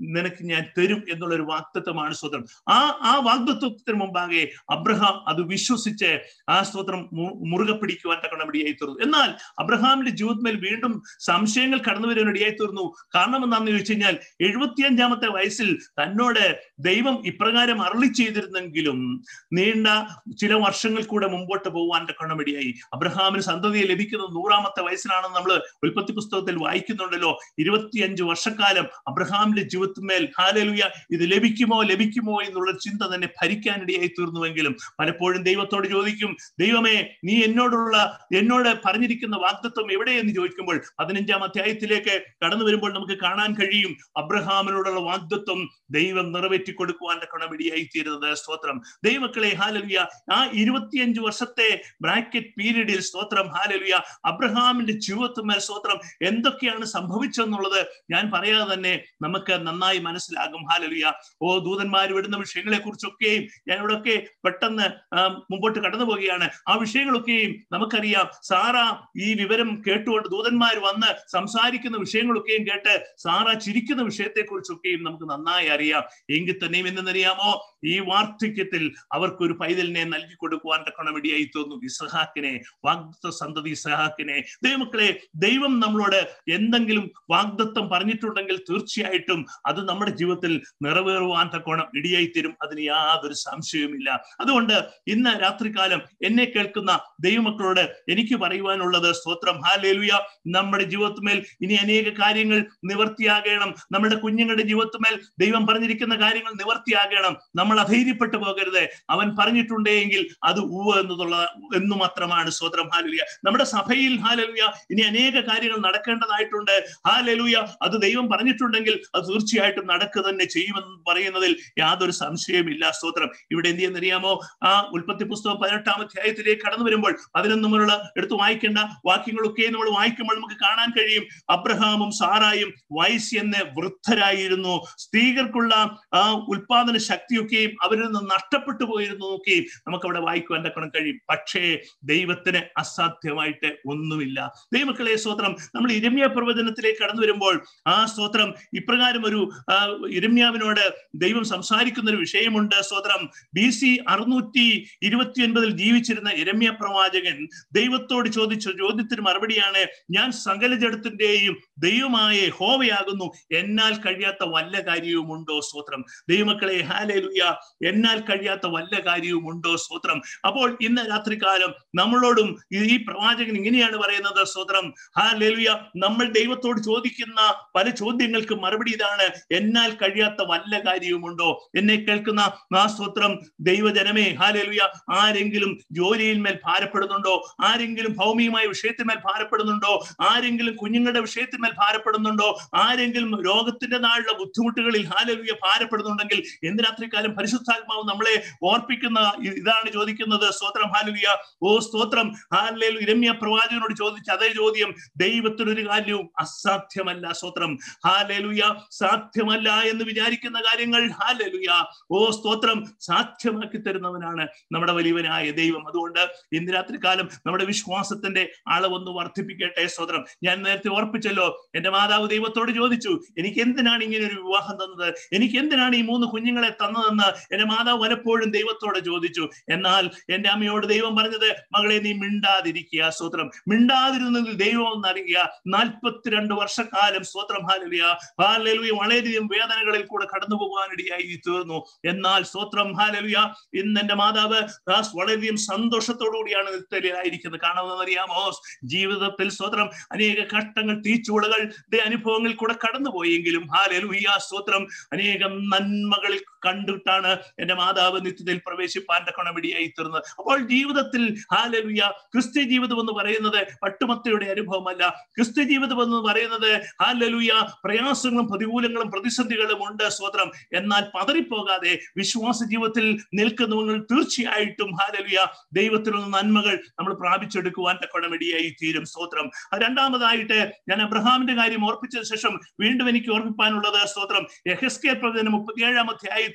നിനക്ക് ഞാൻ തരും എന്നുള്ള ഒരു വാഗ്ദത്വമാണ് സ്തോത്രം ആ ആ വാഗ്ദത്വത്തിന് മുമ്പാകെ അബ്രഹാം അത് വിശ്വസിച്ച് ആ സ്തോത്രം മുറുകെ പിടിക്കുവാൻ തക്കണം ഇടയായി തീർന്നു എന്നാൽ അബ്രഹാമിന്റെ ജീവിതത്തിൽ വീണ്ടും സംശയങ്ങൾ കടന്നു വരാൻ ഇടയായി തീർന്നു കാരണം എന്താണെന്ന് ചോദിച്ചു കഴിഞ്ഞാൽ എഴുപത്തിയഞ്ചാമത്തെ വയസ്സിൽ തന്നോട് ദൈവം ഇപ്രകാരം അരളി ചെയ്തിരുന്നെങ്കിലും നീണ്ട ചില വർഷങ്ങൾ കൂടെ മുമ്പോട്ട് പോകാൻ തക്കണം ഇടയായി അബ്രഹാമിന് സന്തതിയെ ലഭിക്കുന്നത് നൂറാമത്തെ വയസ്സിലാണെന്ന് നമ്മൾ ഉൽപ്പത്തി പുസ്തകത്തിൽ വായിക്കുന്നുണ്ടല്ലോ ഇരുപത്തിയഞ്ച് വർഷക്കാലം അബ്രഹാമിന്റെ ജീവിതത്തിന്മേൽ ഹാലലുയ ഇത് ലഭിക്കുമോ ലഭിക്കുമോ എന്നുള്ള ചിന്ത തന്നെ ഭരിക്കാനിടയായി തീർന്നുവെങ്കിലും പലപ്പോഴും ദൈവത്തോട് ചോദിക്കും ദൈവമേ നീ എന്നോടുള്ള എന്നോട് പറഞ്ഞിരിക്കുന്ന വാഗ്ദത്വം എവിടെയെന്ന് ചോദിക്കുമ്പോൾ പതിനഞ്ചാം അധ്യായത്തിലേക്ക് കടന്നു വരുമ്പോൾ നമുക്ക് കാണാൻ കഴിയും അബ്രഹാമിനോടുള്ള വാഗ്ദത്വം ദൈവം നിറവേറ്റി കൊടുക്കുവാൻ തക്കണം ഇടയായി തീരുന്നത് സ്തോത്രം ദൈവക്കളെ ഹാലലുയ ആ ഇരുപത്തിയഞ്ച് വർഷത്തെ ബ്രാക്കറ്റ് പീരീഡിൽ സ്തോത്രം ഹാലലുയ അബ്രഹാമിന്റെ ജീവിതത്തിന്മേൽ സ്തോത്രം എന്തൊക്കെയാണ് സംഭവിച്ചെന്നുള്ളത് ഞാൻ പറയാതെ തന്നെ നമുക്ക് നന്നായി മനസ്സിലാകും ഹാലലുയ ഓ ദൂതന്മാർ വിടുന്ന വിഷയങ്ങളെ കുറിച്ചൊക്കെയും ഞാൻ ഇവിടെയൊക്കെ പെട്ടെന്ന് മുമ്പോട്ട് കടന്നു പോവുകയാണ് ആ വിഷയങ്ങളൊക്കെയും നമുക്കറിയാം സാറ ഈ വിവരം കേട്ടുകൊണ്ട് ദൂതന്മാർ വന്ന് സംസാരിക്കുന്ന വിഷയങ്ങളൊക്കെയും കേട്ട് സാറ ചിരിക്കുന്ന വിഷയത്തെ കുറിച്ചൊക്കെയും നമുക്ക് നന്നായി അറിയാം എങ്കിൽ തന്നെയും എന്തെന്നറിയാമോ ഈ വാർദ്ധക്യത്തിൽ അവർക്കൊരു പൈതലിനെ നൽകി കൊടുക്കുവാൻ തക്കണം ഇടയായി തോന്നുന്നു ഇസഹാക്കിനെ വാഗ്ദത്ത സന്തതി ഇസഹാക്കിനെ ദൈവമക്കളെ ദൈവം നമ്മളോട് എന്തെങ്കിലും വാഗ്ദത്വം പറഞ്ഞിട്ടുണ്ടെങ്കിൽ തീർച്ചയായിട്ടും അത് നമ്മുടെ ജീവിതത്തിൽ നിറവേറുവാൻ തക്കോണം ഇടിയായി തരും അതിന് യാതൊരു സംശയവുമില്ല അതുകൊണ്ട് ഇന്ന് രാത്രികാലം എന്നെ കേൾക്കുന്ന ദൈവമക്കളോട് എനിക്ക് പറയുവാനുള്ളത് സ്തോത്രം ഹാലേലുയ നമ്മുടെ ജീവിതത്തിന്മേൽ ഇനി അനേക കാര്യങ്ങൾ നിവർത്തിയാകണം നമ്മുടെ കുഞ്ഞുങ്ങളുടെ ജീവിതത്തിന്മേൽ ദൈവം പറഞ്ഞിരിക്കുന്ന കാര്യങ്ങൾ നിവർത്തിയാകണം നമ്മൾ അധൈര്യപ്പെട്ടു പോകരുത് അവൻ പറഞ്ഞിട്ടുണ്ടെങ്കിൽ അത് ഉവ എന്നുള്ള എന്നു മാത്രമാണ് സ്തോത്രം ഹാലുയ നമ്മുടെ സഭയിൽ ഹാലലുയ ഇനി അനേക കാര്യങ്ങൾ നടക്കേണ്ടതായിട്ടുണ്ട് ഹാലലുയ അത് ദൈവം പറഞ്ഞിട്ടുണ്ടെങ്കിൽ അത് തീർച്ചയായിട്ടും നടക്കുക തന്നെ ചെയ്യുമെന്ന് പറയുന്നതിൽ യാതൊരു സംശയമില്ല സ്തോത്രം ഇവിടെ എന്ത് ചെയ്യുന്നറിയാമോ ആ ഉൽപ്പത്തി പുസ്തകം പതിനെട്ടാം അധ്യായത്തിലേക്ക് കടന്നു വരുമ്പോൾ അതിനൊന്നും നമ്മളുള്ള എടുത്ത് വായിക്കേണ്ട വാക്യങ്ങളൊക്കെ നമ്മൾ വായിക്കുമ്പോൾ നമുക്ക് കാണാൻ കഴിയും അബ്രഹാമും സാറായും വയസ്സെന്ന് വൃദ്ധരായിരുന്നു സ്ത്രീകൾക്കുള്ള ആ ഉൽപാദന ശക്തിയൊക്കെയും അവരിൽ നിന്ന് നഷ്ടപ്പെട്ടു പോയിരുന്നു ഒക്കെയും നമുക്ക് അവിടെ വായിക്കുവാൻ തക്കണം കഴിയും പക്ഷേ ദൈവത്തിന് അസാധ്യമായിട്ട് ഒന്നുമില്ല ദൈവമക്കളെ സ്തോത്രം നമ്മൾ ഇരമ്യ പ്രവചനത്തിലേക്ക് കടന്നു വരുമ്പോൾ ആ സ്തോത്രം ഇപ്രകാരം ഒരു ഇരമ്യാവിനോട് ദൈവം സംസാരിക്കുന്ന ഒരു വിഷയമുണ്ട് സ്തോത്രം ബി സി അറുന്നൂറ്റി ഇരുപത്തി ഒൻപതിൽ ജീവിച്ചിരുന്ന ഇരമ്യ പ്രവാചകൻ ദൈവത്തോട് ചോദിച്ച ചോദ്യത്തിന് മറുപടിയാണ് ഞാൻ സകല ജഡത്തിന്റെയും ദൈവമായ ഹോവയാകുന്നു എന്നാൽ കഴിയാത്ത വല്ല കാര്യവുമുണ്ടോ സ്തോത്രം ദൈവമക്കളെ ഹാലേലുയ എന്നാൽ കഴിയാത്ത വല്ല കാര്യവുമുണ്ടോ സ്തോത്രം അപ്പോൾ ഇന്ന് രാത്രികാലം നമ്മളോടും ഈ പ്രവാചകൻ ഇങ്ങനെയാണ് പറയുന്നത് സ്തോത്രം ഹാലേലുയ നമ്മൾ ദൈവത്തോട് ചോദിക്കുന്ന പല ചോദ്യങ്ങൾക്ക് മറുപടി ഇതാണ് എന്നാൽ കഴിയാത്ത വല്ല കാര്യവുമുണ്ടോ എന്നെ കേൾക്കുന്ന ആ സ്തോത്രം ദൈവജനമേ ഹാലേലുയ ആരെങ്കിലും ജോലിയിൽ മേൽ ഭാരപ്പെടുന്നുണ്ടോ ആരെങ്കിലും ഭൗമികമായ വിഷയത്തിന്മേൽ ഭാരപ്പെടുന്നുണ്ടോ ആരെങ്കിലും കുഞ്ഞുങ്ങളുടെ വിഷയത്തിന്മേൽ ഭാരപ്പെടുന്നുണ്ടോ ആരെങ്കിലും രോഗത്തിന്റെ നാളുള്ള ബുദ്ധിമുട്ടുകളിൽ ഹാലലുയ ഭാരപ്പെടുന്നുണ്ടെങ്കിൽ എന്ത് രാത്രികാലം പരിശുദ്ധാത്മാവ് നമ്മളെ ഓർപ്പിക്കുന്ന ഇതാണ് ചോദിക്കുന്നത് സ്തോത്രം ഹാലുയ ഓ സ്തോത്രം ഹാലു ഇരമ്യ പ്രവാചകനോട് ചോദിച്ച അതേ ചോദ്യം ദൈവത്തിനൊരു കാര്യവും അസാധ്യമല്ല സ്തോത്രം ഹാലലുയ സാധ്യമല്ല എന്ന് വിചാരിക്കുന്ന കാര്യങ്ങൾ ഹാലലുയ ഓ സ്തോത്രം സാധ്യമാക്കി തരുന്നവനാണ് നമ്മുടെ വലിയവനായ ദൈവം അതുകൊണ്ട് ഇന്ന് രാത്രി കാലം നമ്മുടെ വിശ്വാസത്തിന്റെ അളവൊന്ന് വർദ്ധിപ്പിക്കട്ടെ സ്തോത്രം ഞാൻ നേരത്തെ ഓർപ്പിച്ചല്ലോ എന്റെ മാതാവ് ദൈവത്തോട് ചോദിച്ചു എനിക്ക് എന്തിനാണ് ഇങ്ങനെ ഒരു വിവാഹം തന്നത് എനിക്ക് എന്തിനാണ് ഈ മൂന്ന് കുഞ്ഞുങ്ങളെ തന്നതെന്ന് എന്റെ മാതാവ് പലപ്പോഴും ദൈവത്തോട് ചോദിച്ചു എന്നാൽ എന്റെ അമ്മയോട് ദൈവം പറഞ്ഞത് മകളെ നീ മിണ്ടാതിരിക്കുക സ്തോത്രം മിണ്ടാതിരുന്നെങ്കിൽ ദൈവം എന്നറിയുക നാൽപ്പത്തിരണ്ട് വർഷക്കാലം സ്തോത്രം ഹാലലിയ ഹാലലുയ വളരെയധികം വേദനകളിൽ കൂടെ കടന്നു പോകാനിടയായി തീർന്നു എന്നാൽ സ്തോത്രം ഹാലലുയ ഇന്ന് എന്റെ മാതാവ് വളരെയധികം സന്തോഷത്തോടു കൂടിയാണ് നിത്യയിലായിരിക്കുന്നത് കാണുന്നതറിയാമോ ജീവിതത്തിൽ സ്തോത്രം അനേക കഷ്ടങ്ങൾ തീച്ചുളകൾ അനുഭവങ്ങളിൽ കൂടെ കടന്നുപോയെങ്കിലും ഹാലലുയ സ്തോത്രം അനേകം നന്മകൾ കണ്ടിട്ടാണ് എന്റെ മാതാവ് നിത്യതയിൽ പ്രവേശിപ്പാൻ തക്കണമിടിയായി തീർന്നത് അപ്പോൾ ജീവിതത്തിൽ ഹാലലുയ ക്രിസ്ത്യ ജീവിതം എന്ന് പറയുന്നത് പട്ടുമത്തയുടെ അനുഭവമല്ല ക്രിസ്ത്യ ജീവിതം എന്ന് പറയുന്നത് ഹാലലുയ പ്രയാസങ്ങളും പ്രതികൂലങ്ങളും പ്രതിസന്ധികളും ഉണ്ട് സ്തോത്രം എന്നാൽ പതറിപ്പോകാതെ വിശ്വാസ ജീവിതത്തിൽ നിൽക്കുന്നവങ്ങൾ തീർച്ചയായിട്ടും ഹാലലുയ ദൈവത്തിലുള്ള നന്മകൾ നമ്മൾ പ്രാപിച്ചെടുക്കുവാൻ തക്കണമിടിയായി തീരും സ്തോത്രം രണ്ടാമതായിട്ട് ഞാൻ അബ്രഹാമിന്റെ കാര്യം ഓർപ്പിച്ചതിന് ശേഷം വീണ്ടും എനിക്ക് ഓർമ്മിപ്പാനുള്ളത് സ്തോത്രം യഹസ്കേൽ പ്രവചനം മുപ്പത്തിയേഴാം അധ്യായത്തിൽ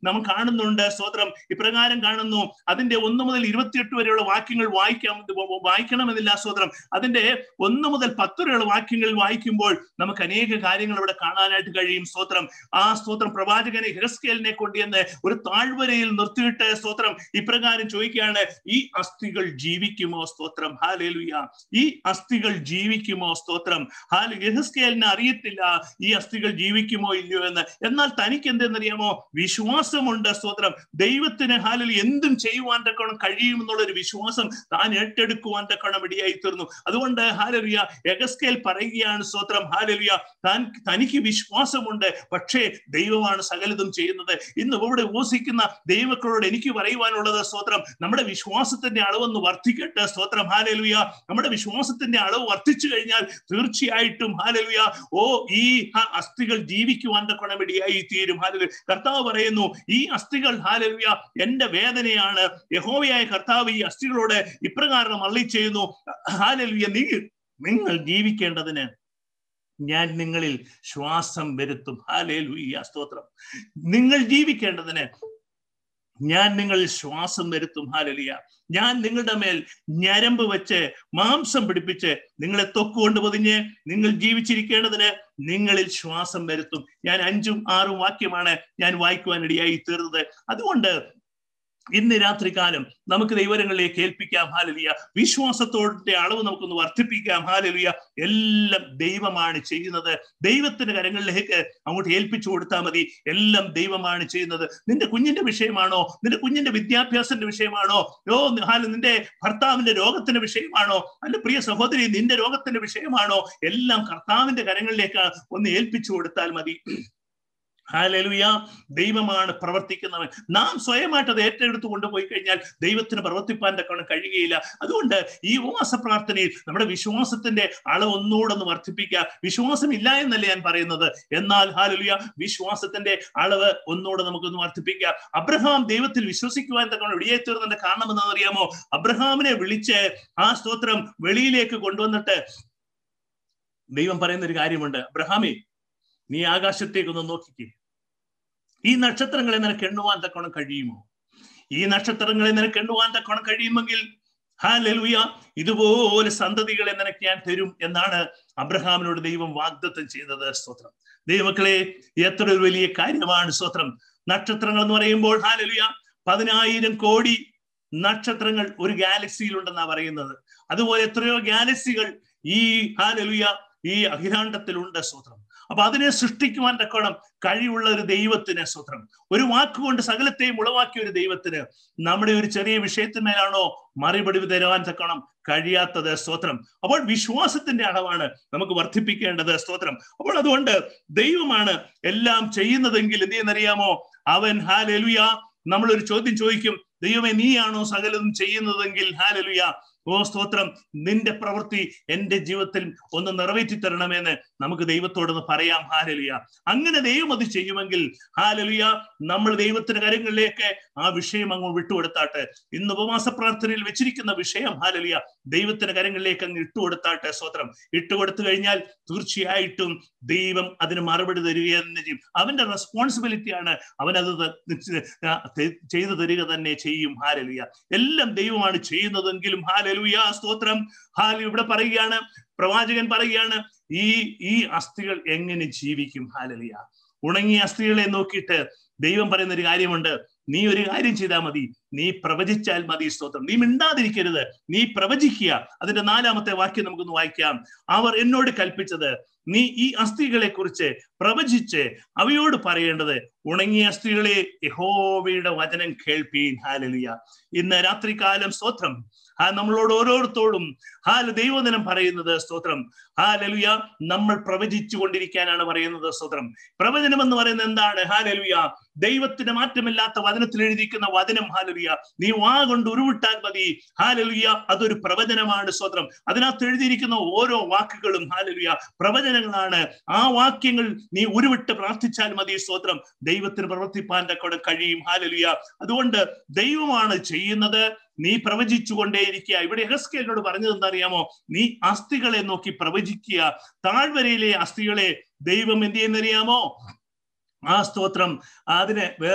നാം കാണുന്നുണ്ട് സ്തോത്രം ഇപ്രകാരം കാണുന്നു അതിന്റെ ഒന്ന് മുതൽ ഇരുപത്തിയെട്ട് വരെയുള്ള വാക്യങ്ങൾ വായിക്കാം വായിക്കണമെന്നില്ല സ്തോത്രം അതിന്റെ ഒന്ന് മുതൽ പത്ത് വരെയുള്ള വാക്യങ്ങൾ വായിക്കുമ്പോൾ നമുക്ക് അനേക കാര്യങ്ങൾ ഇവിടെ കാണാനായിട്ട് കഴിയും സ്തോത്രം ആ സ്തോത്രം പ്രവാചകനെ ഹിറസ്കേലിനെ കൊണ്ടുവന്ന് ഒരു താഴ്വരയിൽ നിർത്തിയിട്ട് സ്തോത്രം ഇപ്രകാരം ചോദിക്കുകയാണ് ഈ അസ്ഥികൾ ജീവിക്കുമോ സ്തോത്രം ഹാലേലുയ ഈ അസ്ഥികൾ ജീവിക്കുമോ സ്തോത്രം ഹാല് യഹസ്കേലിനെ അറിയത്തില്ല ഈ അസ്ഥികൾ ജീവിക്കുമോ ഇല്ലയോ എന്ന് എന്നാൽ തനിക്ക് എന്തെന്നറിയാമോ വിശ്വാസമുണ്ട് സ്തോത്രം ദൈവത്തിന് ഹാലിൽ എന്തും ചെയ്യുവാൻ തക്കണം കഴിയുമെന്നുള്ള ഒരു വിശ്വാസം താൻ ഏറ്റെടുക്കുവാൻ തക്കണം ഇടയായി തീർന്നു അതുകൊണ്ട് ഹാലലിയ യഗസ്കേൽ പറയുകയാണ് സ്തോത്രം ഹാലലിയ താൻ തനിക്ക് വിശ്വാസമുണ്ട് പക്ഷേ ദൈവമാണ് സകലതും ചെയ്യുന്നത് ഇന്ന് ഇവിടെ ഉപസിക്കുന്ന ദൈവക്കളോട് എനിക്ക് പറയുവാനുള്ളത് സ്തോത്രം നമ്മുടെ വിശ്വാസത്തിന്റെ അളവൊന്ന് വർദ്ധിക്കട്ടെ സ്തോത്രം ഹാലലുയ നമ്മുടെ വിശ്വാസത്തിന്റെ അളവ് വർദ്ധിച്ചു കഴിഞ്ഞാൽ തീർച്ചയായിട്ടും ഹാലലുയ ഓ ഈ അസ്ഥികൾ ജീവിക്കുവാൻ തക്കണം ഇടയായി തീരും ഹാലലു കർത്താവ് പറയുന്നു ഈ അസ്ഥികൾ ഹാലലുയ എന്റെ വേദനയാണ് യഹോവയായ കർത്താവ് ഈ അസ്ഥികളോട് ഇപ്രകാരം അള്ളി ചെയ്യുന്നു ഹാലലുയ നീ നിങ്ങൾ ജീവിക്കേണ്ടതിന് ഞാൻ നിങ്ങളിൽ ശ്വാസം വരുത്തും ഹാലേലുയ്യ സ്തോത്രം നിങ്ങൾ ജീവിക്കേണ്ടതിന് ഞാൻ നിങ്ങളിൽ ശ്വാസം വരുത്തും ഹാലലിയ ഞാൻ നിങ്ങളുടെ മേൽ ഞരമ്പ് വെച്ച് മാംസം പിടിപ്പിച്ച് നിങ്ങളെ തൊക്കുകൊണ്ട് പൊതിഞ്ഞ് നിങ്ങൾ ജീവിച്ചിരിക്കേണ്ടതിന് നിങ്ങളിൽ ശ്വാസം വരുത്തും ഞാൻ അഞ്ചും ആറും വാക്യമാണ് ഞാൻ വായിക്കുവാനിടയായി തീർന്നത് അതുകൊണ്ട് ഇന്ന് രാത്രികാലം നമുക്ക് ദൈവരങ്ങളിലേക്ക് ഏൽപ്പിക്കാം ഹാലലിയ വിശ്വാസത്തോടെ അളവ് നമുക്കൊന്ന് വർദ്ധിപ്പിക്കാം ഹാലലിയ എല്ലാം ദൈവമാണ് ചെയ്യുന്നത് ദൈവത്തിന്റെ കരങ്ങളിലേക്ക് അങ്ങോട്ട് ഏൽപ്പിച്ചു കൊടുത്താൽ മതി എല്ലാം ദൈവമാണ് ചെയ്യുന്നത് നിന്റെ കുഞ്ഞിന്റെ വിഷയമാണോ നിന്റെ കുഞ്ഞിന്റെ വിദ്യാഭ്യാസത്തിന്റെ വിഷയമാണോ ഓ ഹാല നിന്റെ ഭർത്താവിന്റെ രോഗത്തിന്റെ വിഷയമാണോ അല്ല പ്രിയ സഹോദരി നിന്റെ രോഗത്തിന്റെ വിഷയമാണോ എല്ലാം കർത്താവിന്റെ കരങ്ങളിലേക്ക് ഒന്ന് ഏൽപ്പിച്ചു കൊടുത്താൽ മതി ഹാലലുയ ദൈവമാണ് പ്രവർത്തിക്കുന്നവൻ നാം സ്വയമായിട്ട് അത് ഏറ്റെടുത്ത് കൊണ്ടുപോയി കഴിഞ്ഞാൽ ദൈവത്തിന് പ്രവർത്തിപ്പാൻ തക്കണം കഴിയുകയില്ല അതുകൊണ്ട് ഈ ഉപവാസ പ്രാർത്ഥനയിൽ നമ്മുടെ വിശ്വാസത്തിന്റെ അളവ് ഒന്നുകൂടെ ഒന്ന് വർദ്ധിപ്പിക്കുക വിശ്വാസം ഇല്ല എന്നല്ല ഞാൻ പറയുന്നത് എന്നാൽ ഹാലലുയ വിശ്വാസത്തിന്റെ അളവ് ഒന്നുകൂടെ നമുക്കൊന്ന് വർദ്ധിപ്പിക്കുക അബ്രഹാം ദൈവത്തിൽ വിശ്വസിക്കുവാൻ തക്കണം ഇടിയെ തീർന്നതിന്റെ കാരണം എന്താണെന്ന് അറിയാമോ അബ്രഹാമിനെ വിളിച്ച് ആ സ്തോത്രം വെളിയിലേക്ക് കൊണ്ടുവന്നിട്ട് ദൈവം പറയുന്ന ഒരു കാര്യമുണ്ട് അബ്രഹാമേ നീ ആകാശത്തേക്കൊന്ന് നോക്കിക്കേ ഈ നക്ഷത്രങ്ങളെ നിനക്ക് എണ്ണുവാൻ തക്കോണം കഴിയുമോ ഈ നക്ഷത്രങ്ങളെ നിനക്ക് എണ്ണുവാൻ തക്കോണം കഴിയുമെങ്കിൽ ഹാലലുയ ഇതുപോലെ സന്തതികളെ നിനക്ക് ഞാൻ തരും എന്നാണ് അബ്രഹാമിനോട് ദൈവം വാഗ്ദത്തം ചെയ്തത് സ്തോത്രം ദൈവമക്കളെ എത്ര ഒരു വലിയ കാര്യമാണ് സ്തോത്രം നക്ഷത്രങ്ങൾ എന്ന് പറയുമ്പോൾ ഹാലലുയ പതിനായിരം കോടി നക്ഷത്രങ്ങൾ ഒരു ഗാലക്സിയിലുണ്ടെന്നാ പറയുന്നത് അതുപോലെ എത്രയോ ഗാലക്സികൾ ഈ ഹാലലുയ ഈ അഖിലാണ്ടത്തിലുണ്ട് സ്തോത്രം അപ്പൊ അതിനെ സൃഷ്ടിക്കുവാൻ തക്കോണം കഴിവുള്ള ഒരു ദൈവത്തിന് സ്വത്രം ഒരു വാക്കുകൊണ്ട് സകലത്തെയും ഉളവാക്കിയ ഒരു ദൈവത്തിന് നമ്മുടെ ഒരു ചെറിയ വിഷയത്തിന്മേലാണോ മറുപടി തരുവാൻ തക്കണം കഴിയാത്തത് സ്തോത്രം അപ്പോൾ വിശ്വാസത്തിന്റെ അളവാണ് നമുക്ക് വർദ്ധിപ്പിക്കേണ്ടത് സ്തോത്രം അപ്പോൾ അതുകൊണ്ട് ദൈവമാണ് എല്ലാം ചെയ്യുന്നതെങ്കിൽ എന്തെന്നറിയാമോ അവൻ ഹാലലുയ നമ്മളൊരു ചോദ്യം ചോദിക്കും ദൈവമേ നീയാണോ സകലതും ചെയ്യുന്നതെങ്കിൽ ഹാലലുയ ഓ സ്തോത്രം നിന്റെ പ്രവൃത്തി എന്റെ ജീവിതത്തിൽ ഒന്ന് നിറവേറ്റി തരണമെന്ന് നമുക്ക് ദൈവത്തോടൊന്ന് പറയാം ഹാലലിയ അങ്ങനെ ദൈവം അത് ചെയ്യുമെങ്കിൽ ഹാലലിയ നമ്മൾ ദൈവത്തിന്റെ കാര്യങ്ങളിലേക്ക് ആ വിഷയം അങ്ങ് വിട്ടുകൊടുത്താട്ടെ ഇന്ന് ഉപവാസ പ്രാർത്ഥനയിൽ വെച്ചിരിക്കുന്ന വിഷയം ഹാലലിയ ദൈവത്തിന്റെ കാര്യങ്ങളിലേക്ക് അങ്ങ് ഇട്ടുകൊടുത്താട്ടെ സ്തോത്രം ഇട്ടുകൊടുത്തു കഴിഞ്ഞാൽ തീർച്ചയായിട്ടും ദൈവം അതിന് മറുപടി തരിക തന്നെ ചെയ്യും അവന്റെ റെസ്പോൺസിബിലിറ്റിയാണ് അവനത് ചെയ്തു തരിക തന്നെ ചെയ്യും ഹാലലിയ എല്ലാം ദൈവമാണ് ചെയ്യുന്നതെങ്കിലും ഹാലലുയ സ്തോത്രം ഹാൽ ഇവിടെ പറയുകയാണ് പ്രവാചകൻ പറയുകയാണ് ഈ ഈ അസ്ഥികൾ എങ്ങനെ ജീവിക്കും ഹാലലിയ ഉണങ്ങിയ അസ്ഥികളെ നോക്കിയിട്ട് ദൈവം പറയുന്ന ഒരു കാര്യമുണ്ട് നീ ഒരു കാര്യം ചെയ്താൽ മതി നീ പ്രവചിച്ചാൽ മതി സ്തോത്രം നീ മിണ്ടാതിരിക്കരുത് നീ പ്രവചിക്കുക അതിന്റെ നാലാമത്തെ വാക്യം നമുക്കൊന്ന് വായിക്കാം അവർ എന്നോട് കൽപ്പിച്ചത് നീ ഈ അസ്ഥികളെ കുറിച്ച് പ്രവചിച്ച് അവയോട് പറയേണ്ടത് ഉണങ്ങിയ അസ്ഥികളെ യഹോവയുടെ വചനം കേൾപ്പീൻ ഹാലലിയ ഇന്ന് രാത്രികാലം സ്തോത്രം ആ നമ്മളോട് ഓരോരുത്തോടും ഹാല ദൈവദിനം പറയുന്നത് സ്തോത്രം ഹാലലുയ നമ്മൾ പ്രവചിച്ചു കൊണ്ടിരിക്കാനാണ് പറയുന്നത് സ്തോത്രം പ്രവചനം എന്ന് പറയുന്നത് എന്താണ് ഹാലലുയ ദൈവത്തിന് മാറ്റമില്ലാത്ത വചനത്തിൽ എഴുതിയിരിക്കുന്ന വചനം ഹാലലുയ നീ വാ കൊണ്ട് ഉരുവിട്ടാൽ മതി ഹാലലുയ അതൊരു പ്രവചനമാണ് സ്തോത്രം അതിനകത്ത് എഴുതിയിരിക്കുന്ന ഓരോ വാക്കുകളും ഹാലലുയ പ്രവചനങ്ങളാണ് ആ വാക്യങ്ങൾ നീ ഉരുവിട്ട് പ്രാർത്ഥിച്ചാൽ മതി സ്തോത്രം ദൈവത്തിന് പ്രവർത്തിപ്പാൻ കൂടെ കഴിയും ഹാലലുയ അതുകൊണ്ട് ദൈവമാണ് ചെയ്യുന്നത് നീ പ്രവചിച്ചുകൊണ്ടേയിരിക്കുക ഇവിടെ ഹെസ്കേലിനോട് പറഞ്ഞത് എന്താ അറിയാമോ നീ അസ്ഥികളെ നോക്കി പ്രവചിക്കുക താഴ്വരയിലെ അസ്ഥികളെ ദൈവം എന്ത് ചെയ്യുന്നറിയാമോ ആ സ്തോത്രം അതിന് വേറെ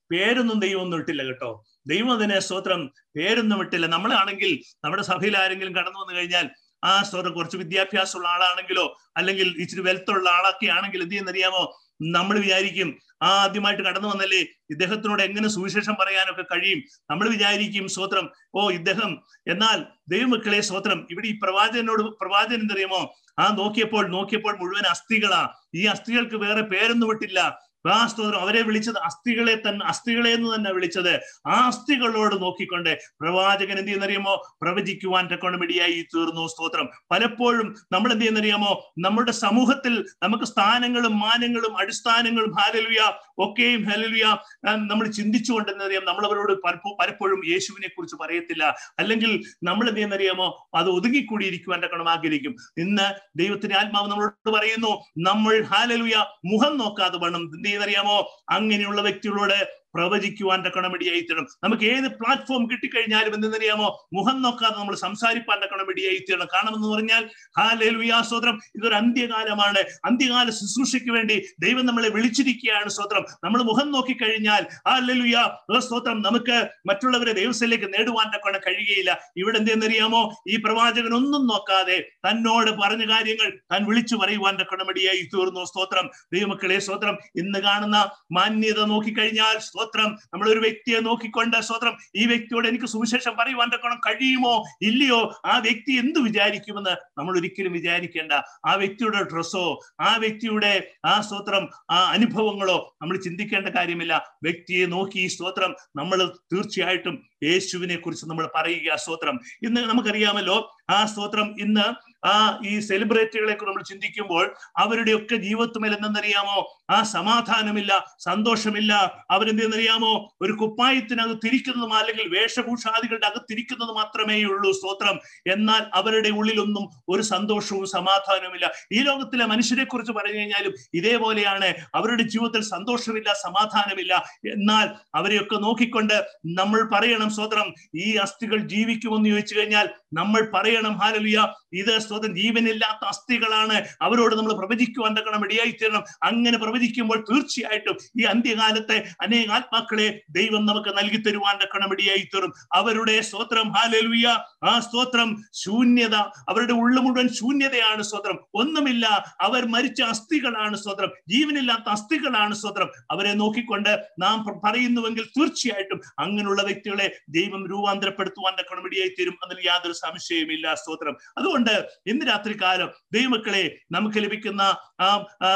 പേരൊന്നും ദൈവം ഒന്നും ഇട്ടില്ല കേട്ടോ ദൈവം അതിനെ സ്തോത്രം പേരൊന്നും ഇട്ടില്ല നമ്മളാണെങ്കിൽ നമ്മുടെ സഭയിൽ ആരെങ്കിലും കടന്നു വന്നു കഴിഞ്ഞാൽ ആ സ്തോത്രം കുറച്ച് വിദ്യാഭ്യാസമുള്ള ആളാണെങ്കിലോ അല്ലെങ്കിൽ ഇച്ചിരി വെൽത്തുള്ള ആളൊക്കെ ആണെങ്കിൽ എന്ത് ചെയ്യുന്നറിയാമോ നമ്മൾ വിചാരിക്കും ആ ആദ്യമായിട്ട് കടന്നു വന്നല്ലേ ഇദ്ദേഹത്തിനോട് എങ്ങനെ സുവിശേഷം പറയാനൊക്കെ കഴിയും നമ്മൾ വിചാരിക്കും സ്വത്രം ഓ ഇദ്ദേഹം എന്നാൽ ദൈവമക്കളെ സ്വത്രം ഇവിടെ ഈ പ്രവാചകനോട് പ്രവാചകൻ എന്തറിയാമോ ആ നോക്കിയപ്പോൾ നോക്കിയപ്പോൾ മുഴുവൻ അസ്ഥികളാ ഈ അസ്ഥികൾക്ക് വേറെ പേരൊന്നും വിട്ടില്ല ആ സ്തോത്രം അവരെ വിളിച്ചത് അസ്ഥികളെ തന്നെ അസ്ഥികളെ എന്ന് തന്നെ വിളിച്ചത് ആ അസ്ഥികളോട് നോക്കിക്കൊണ്ട് പ്രവാചകൻ എന്ത് ചെയ്യുന്നറിയാമോ പ്രവചിക്കുവാൻ തക്കോണമിടിയായി തീർന്നു സ്തോത്രം പലപ്പോഴും നമ്മൾ എന്ത് ചെയ്യുന്നറിയാമോ നമ്മുടെ സമൂഹത്തിൽ നമുക്ക് സ്ഥാനങ്ങളും മാനങ്ങളും അടിസ്ഥാനങ്ങളും ഹാലലുയ ഒക്കെയും ഹലലുയ നമ്മൾ ചിന്തിച്ചുകൊണ്ട് എന്നറിയാം നമ്മൾ അവരോട് പലപ്പോഴും യേശുവിനെ കുറിച്ച് പറയത്തില്ല അല്ലെങ്കിൽ നമ്മൾ എന്ത് ചെയ്യുന്നറിയാമോ അത് ഒതുങ്ങിക്കൂടിയിരിക്കുവാൻ തക്കണം ആഗ്രഹിക്കും ഇന്ന് ദൈവത്തിന്റെ ആത്മാവ് നമ്മളോട് പറയുന്നു നമ്മൾ ഹാലലുയ മുഖം നോക്കാതെ വേണം എന്ത് ചെയ്യുന്നറിയാമോ അങ്ങനെയുള്ള വ്യക്തികളോട് പ്രവചിക്കുവാൻ തക്കണമിടിയായി തീരണം നമുക്ക് ഏത് പ്ലാറ്റ്ഫോം കിട്ടിക്കഴിഞ്ഞാലും എന്തെന്നറിയാമോ മുഖം നോക്കാതെ നമ്മൾ സംസാരിപ്പാൻ തക്കണമിടിയായി തീരണം കാണമെന്ന് പറഞ്ഞാൽ ഹാ ലേലുയാ സ്വത്രം ഇതൊരു അന്ത്യകാലമാണ് അന്ത്യകാല ശുശ്രൂഷയ്ക്ക് വേണ്ടി ദൈവം നമ്മളെ വിളിച്ചിരിക്കുകയാണ് സ്വത്രം നമ്മൾ മുഖം നോക്കിക്കഴിഞ്ഞാൽ ആ ലേലുയാ സ്തോത്രം നമുക്ക് മറ്റുള്ളവരെ ദൈവസ്ഥയിലേക്ക് നേടുവാൻ തക്കണ കഴിയുകയില്ല ഇവിടെ എന്തെന്നറിയാമോ ഈ പ്രവാചകൻ ഒന്നും നോക്കാതെ തന്നോട് പറഞ്ഞ കാര്യങ്ങൾ താൻ വിളിച്ചു പറയുവാൻ തക്കണമടിയായി തീർന്നു സ്തോത്രം ദൈവമക്കളെ സ്തോത്രം ഇന്ന് കാണുന്ന മാന്യത നോക്കിക്കഴിഞ്ഞാൽ സ്തോത്രം നമ്മൾ ഒരു വ്യക്തിയെ നോക്കിക്കൊണ്ട് സ്തോത്രം ഈ വ്യക്തിയോട് എനിക്ക് സുവിശേഷം പറയുവാൻ തക്കണം കഴിയുമോ ഇല്ലയോ ആ വ്യക്തി എന്ത് വിചാരിക്കുമെന്ന് നമ്മൾ ഒരിക്കലും വിചാരിക്കേണ്ട ആ വ്യക്തിയുടെ ഡ്രസ്സോ ആ വ്യക്തിയുടെ ആ സ്തോത്രം ആ അനുഭവങ്ങളോ നമ്മൾ ചിന്തിക്കേണ്ട കാര്യമില്ല വ്യക്തിയെ നോക്കി ഈ സ്തോത്രം നമ്മൾ തീർച്ചയായിട്ടും യേശുവിനെ കുറിച്ച് നമ്മൾ പറയുക സ്തോത്രം ഇന്ന് നമുക്കറിയാമല്ലോ ആ സ്തോത്രം ഇന്ന് ആ ഈ സെലിബ്രിറ്റികളെ നമ്മൾ ചിന്തിക്കുമ്പോൾ അവരുടെയൊക്കെ ജീവിതത്തുമേൽ എന്തെന്നറിയാമോ ആ സമാധാനമില്ല സന്തോഷമില്ല അവരെന്തെന്നറിയാമോ ഒരു കുപ്പായത്തിനകത്തിരിക്കുന്നതും അല്ലെങ്കിൽ വേഷഭൂഷാദികളുടെ അകത്തിരിക്കുന്നത് മാത്രമേ ഉള്ളൂ സ്തോത്രം എന്നാൽ അവരുടെ ഉള്ളിലൊന്നും ഒരു സന്തോഷവും സമാധാനവുമില്ല ഈ ലോകത്തിലെ മനുഷ്യരെ കുറിച്ച് പറഞ്ഞു കഴിഞ്ഞാലും ഇതേപോലെയാണ് അവരുടെ ജീവിതത്തിൽ സന്തോഷമില്ല സമാധാനമില്ല എന്നാൽ അവരെയൊക്കെ നോക്കിക്കൊണ്ട് നമ്മൾ പറയണം സ്തോത്രം ഈ അസ്ഥികൾ ജീവിക്കുമെന്ന് ചോദിച്ചു കഴിഞ്ഞാൽ നമ്മൾ പറയണം ഹാലലിയ ഇത് സ്വതം ജീവനില്ലാത്ത അസ്ഥികളാണ് അവരോട് നമ്മൾ പ്രവചിക്കുവാൻ തക്കണം ഇടയായി തീരണം അങ്ങനെ പ്രവചിക്കുമ്പോൾ തീർച്ചയായിട്ടും ഈ അന്ത്യകാലത്തെ അനേക ആത്മാക്കളെ ദൈവം നമുക്ക് നൽകി തരുവാൻ തക്കണം ഇടയായി തീരും അവരുടെ സ്തോത്രം ഹാലലുയ ആ സ്തോത്രം ശൂന്യത അവരുടെ ഉള്ളു മുഴുവൻ ശൂന്യതയാണ് സ്തോത്രം ഒന്നുമില്ല അവർ മരിച്ച അസ്ഥികളാണ് സ്തോത്രം ജീവനില്ലാത്ത അസ്ഥികളാണ് സ്തോത്രം അവരെ നോക്കിക്കൊണ്ട് നാം പറയുന്നുവെങ്കിൽ തീർച്ചയായിട്ടും അങ്ങനെയുള്ള വ്യക്തികളെ ദൈവം രൂപാന്തരപ്പെടുത്തുവാൻ തക്കണം ഇടയായി തീരും അതിൽ യാതൊരു സംശയമില്ല സ്തോത്രം അതുകൊണ്ട് ഇന്ന് രാത്രി കാലം ദൈവമക്കളെ നമുക്ക് ലഭിക്കുന്ന ആ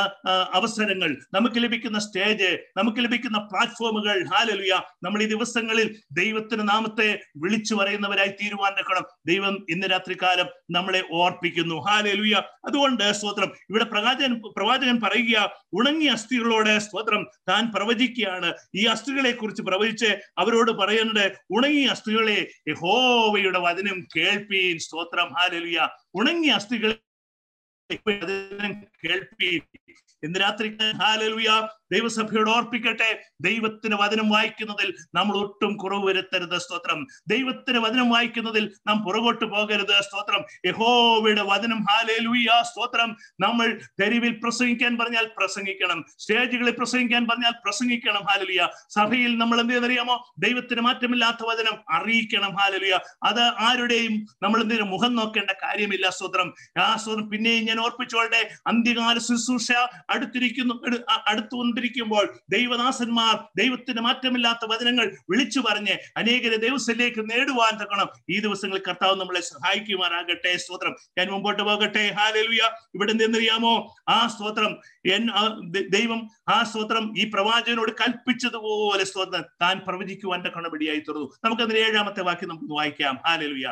അവസരങ്ങൾ നമുക്ക് ലഭിക്കുന്ന സ്റ്റേജ് നമുക്ക് ലഭിക്കുന്ന പ്ലാറ്റ്ഫോമുകൾ ഹാലലുയ നമ്മൾ ഈ ദിവസങ്ങളിൽ ദൈവത്തിന്റെ നാമത്തെ വിളിച്ചു പറയുന്നവരായി തീരുവാൻ നിൽക്കണം ദൈവം ഇന്ന് രാത്രി കാലം നമ്മളെ ഓർപ്പിക്കുന്നു ഹാലലുയ അതുകൊണ്ട് സ്തോത്രം ഇവിടെ പ്രവാചകൻ പ്രവാചകൻ പറയുക ഉണങ്ങിയ അസ്ഥികളോട് സ്തോത്രം താൻ പ്രവചിക്കുകയാണ് ഈ അസ്ഥികളെ കുറിച്ച് പ്രവചിച്ച് അവരോട് പറയുന്നത് ഉണങ്ങിയ അസ്ഥികളെ യഹോവയുടെ വചനം കേൾപ്പീൻ സ്തോത്രം ഹാലലുയ ഉണങ്ങിയ അസ്ഥികളെ കേൾപ്പീൻ ഇന്ന് രാത്രി ഹാലലുയ ദൈവസഭയോട് ഓർപ്പിക്കട്ടെ ദൈവത്തിന് വചനം വായിക്കുന്നതിൽ നമ്മൾ ഒട്ടും കുറവ് വരുത്തരുത് സ്തോത്രം ദൈവത്തിന് വചനം വായിക്കുന്നതിൽ നാം പുറകോട്ട് പോകരുത് സ്തോത്രം യഹോവയുടെ വചനം ഹാലേലുയ സ്തോത്രം നമ്മൾ തെരുവിൽ പ്രസംഗിക്കാൻ പറഞ്ഞാൽ പ്രസംഗിക്കണം സ്റ്റേജുകളിൽ പ്രസംഗിക്കാൻ പറഞ്ഞാൽ പ്രസംഗിക്കണം ഹാലലുയ സഭയിൽ നമ്മൾ എന്ത് ചെയ്യുന്നറിയാമോ ദൈവത്തിന് മാറ്റമില്ലാത്ത വചനം അറിയിക്കണം ഹാലലുയ അത് ആരുടെയും നമ്മൾ എന്തിനു മുഖം നോക്കേണ്ട കാര്യമില്ല സ്തോത്രം ആ സ്തോത്രം പിന്നെയും ഞാൻ ഓർപ്പിച്ചോളുടെ അന്ത്യകാല ശുശ്രൂഷ അടുത്തിരിക്കുന്നു അടുത്തു കൊണ്ടിരിക്കുമ്പോൾ ദൈവദാസന്മാർ ദൈവത്തിന് മാറ്റമില്ലാത്ത വചനങ്ങൾ വിളിച്ചു പറഞ്ഞ് അനേകരെ ദൈവത്തിലേക്ക് നേടുവാൻ തക്കണം ഈ ദിവസങ്ങളിൽ കർത്താവ് നമ്മളെ സഹായിക്കുമാറാകട്ടെ സ്തോത്രം ഞാൻ മുമ്പോട്ട് പോകട്ടെ ഹാലലുയ ഇവിടെ എന്തെന്നറിയാമോ ആ സ്തോത്രം എൻ ദൈവം ആ സ്തോത്രം ഈ പ്രവാചകനോട് കൽപ്പിച്ചതുപോലെ സ്തോത്രം താൻ പ്രവചിക്കുവാൻ കണപടിയായി തുറന്നു നമുക്കതിന് ഏഴാമത്തെ വാക്യം നമുക്ക് വായിക്കാം ഹാലലുയ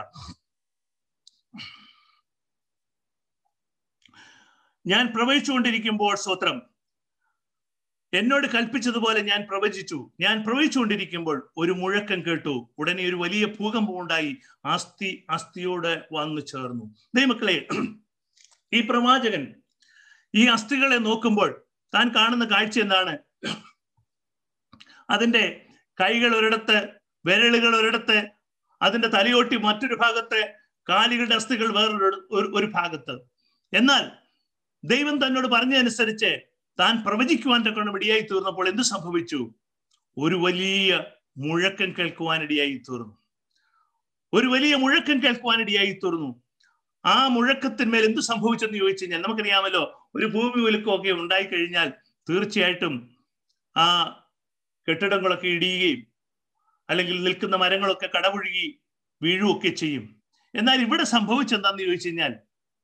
ഞാൻ പ്രവചിച്ചുകൊണ്ടിരിക്കുമ്പോൾ സ്തോത്രം എന്നോട് കൽപ്പിച്ചതുപോലെ ഞാൻ പ്രവചിച്ചു ഞാൻ പ്രവചിച്ചുകൊണ്ടിരിക്കുമ്പോൾ ഒരു മുഴക്കം കേട്ടു ഉടനെ ഒരു വലിയ ഭൂകമ്പം ഉണ്ടായി അസ്ഥി അസ്ഥിയോട് വന്നു ചേർന്നു ദൈവമക്കളെ ഈ പ്രവാചകൻ ഈ അസ്ഥികളെ നോക്കുമ്പോൾ താൻ കാണുന്ന കാഴ്ച എന്താണ് അതിന്റെ കൈകൾ ഒരിടത്ത് വിരലുകൾ ഒരിടത്ത് അതിന്റെ തലയോട്ടി മറ്റൊരു ഭാഗത്ത് കാലുകളുടെ അസ്ഥികൾ വേറൊരു ഒരു ഭാഗത്ത് എന്നാൽ ദൈവം തന്നോട് പറഞ്ഞതനുസരിച്ച് താൻ പ്രവചിക്കുവാൻ തക്കണം ഇടിയായി തീർന്നപ്പോൾ എന്ത് സംഭവിച്ചു ഒരു വലിയ മുഴക്കം കേൾക്കുവാനിടയായി തീർന്നു ഒരു വലിയ മുഴക്കം കേൾക്കുവാനിടയായി തീർന്നു ആ മുഴക്കത്തിന്മേൽ എന്ത് സംഭവിച്ചെന്ന് ചോദിച്ചു കഴിഞ്ഞാൽ നമുക്കറിയാമല്ലോ ഒരു ഭൂമി ഒലുക്കമൊക്കെ ഉണ്ടായി കഴിഞ്ഞാൽ തീർച്ചയായിട്ടും ആ കെട്ടിടങ്ങളൊക്കെ ഇടിയുകയും അല്ലെങ്കിൽ നിൽക്കുന്ന മരങ്ങളൊക്കെ കടപുഴുകി വീഴുകയൊക്കെ ചെയ്യും എന്നാൽ ഇവിടെ സംഭവിച്ചെന്താന്ന് ചോദിച്ചു കഴിഞ്ഞാൽ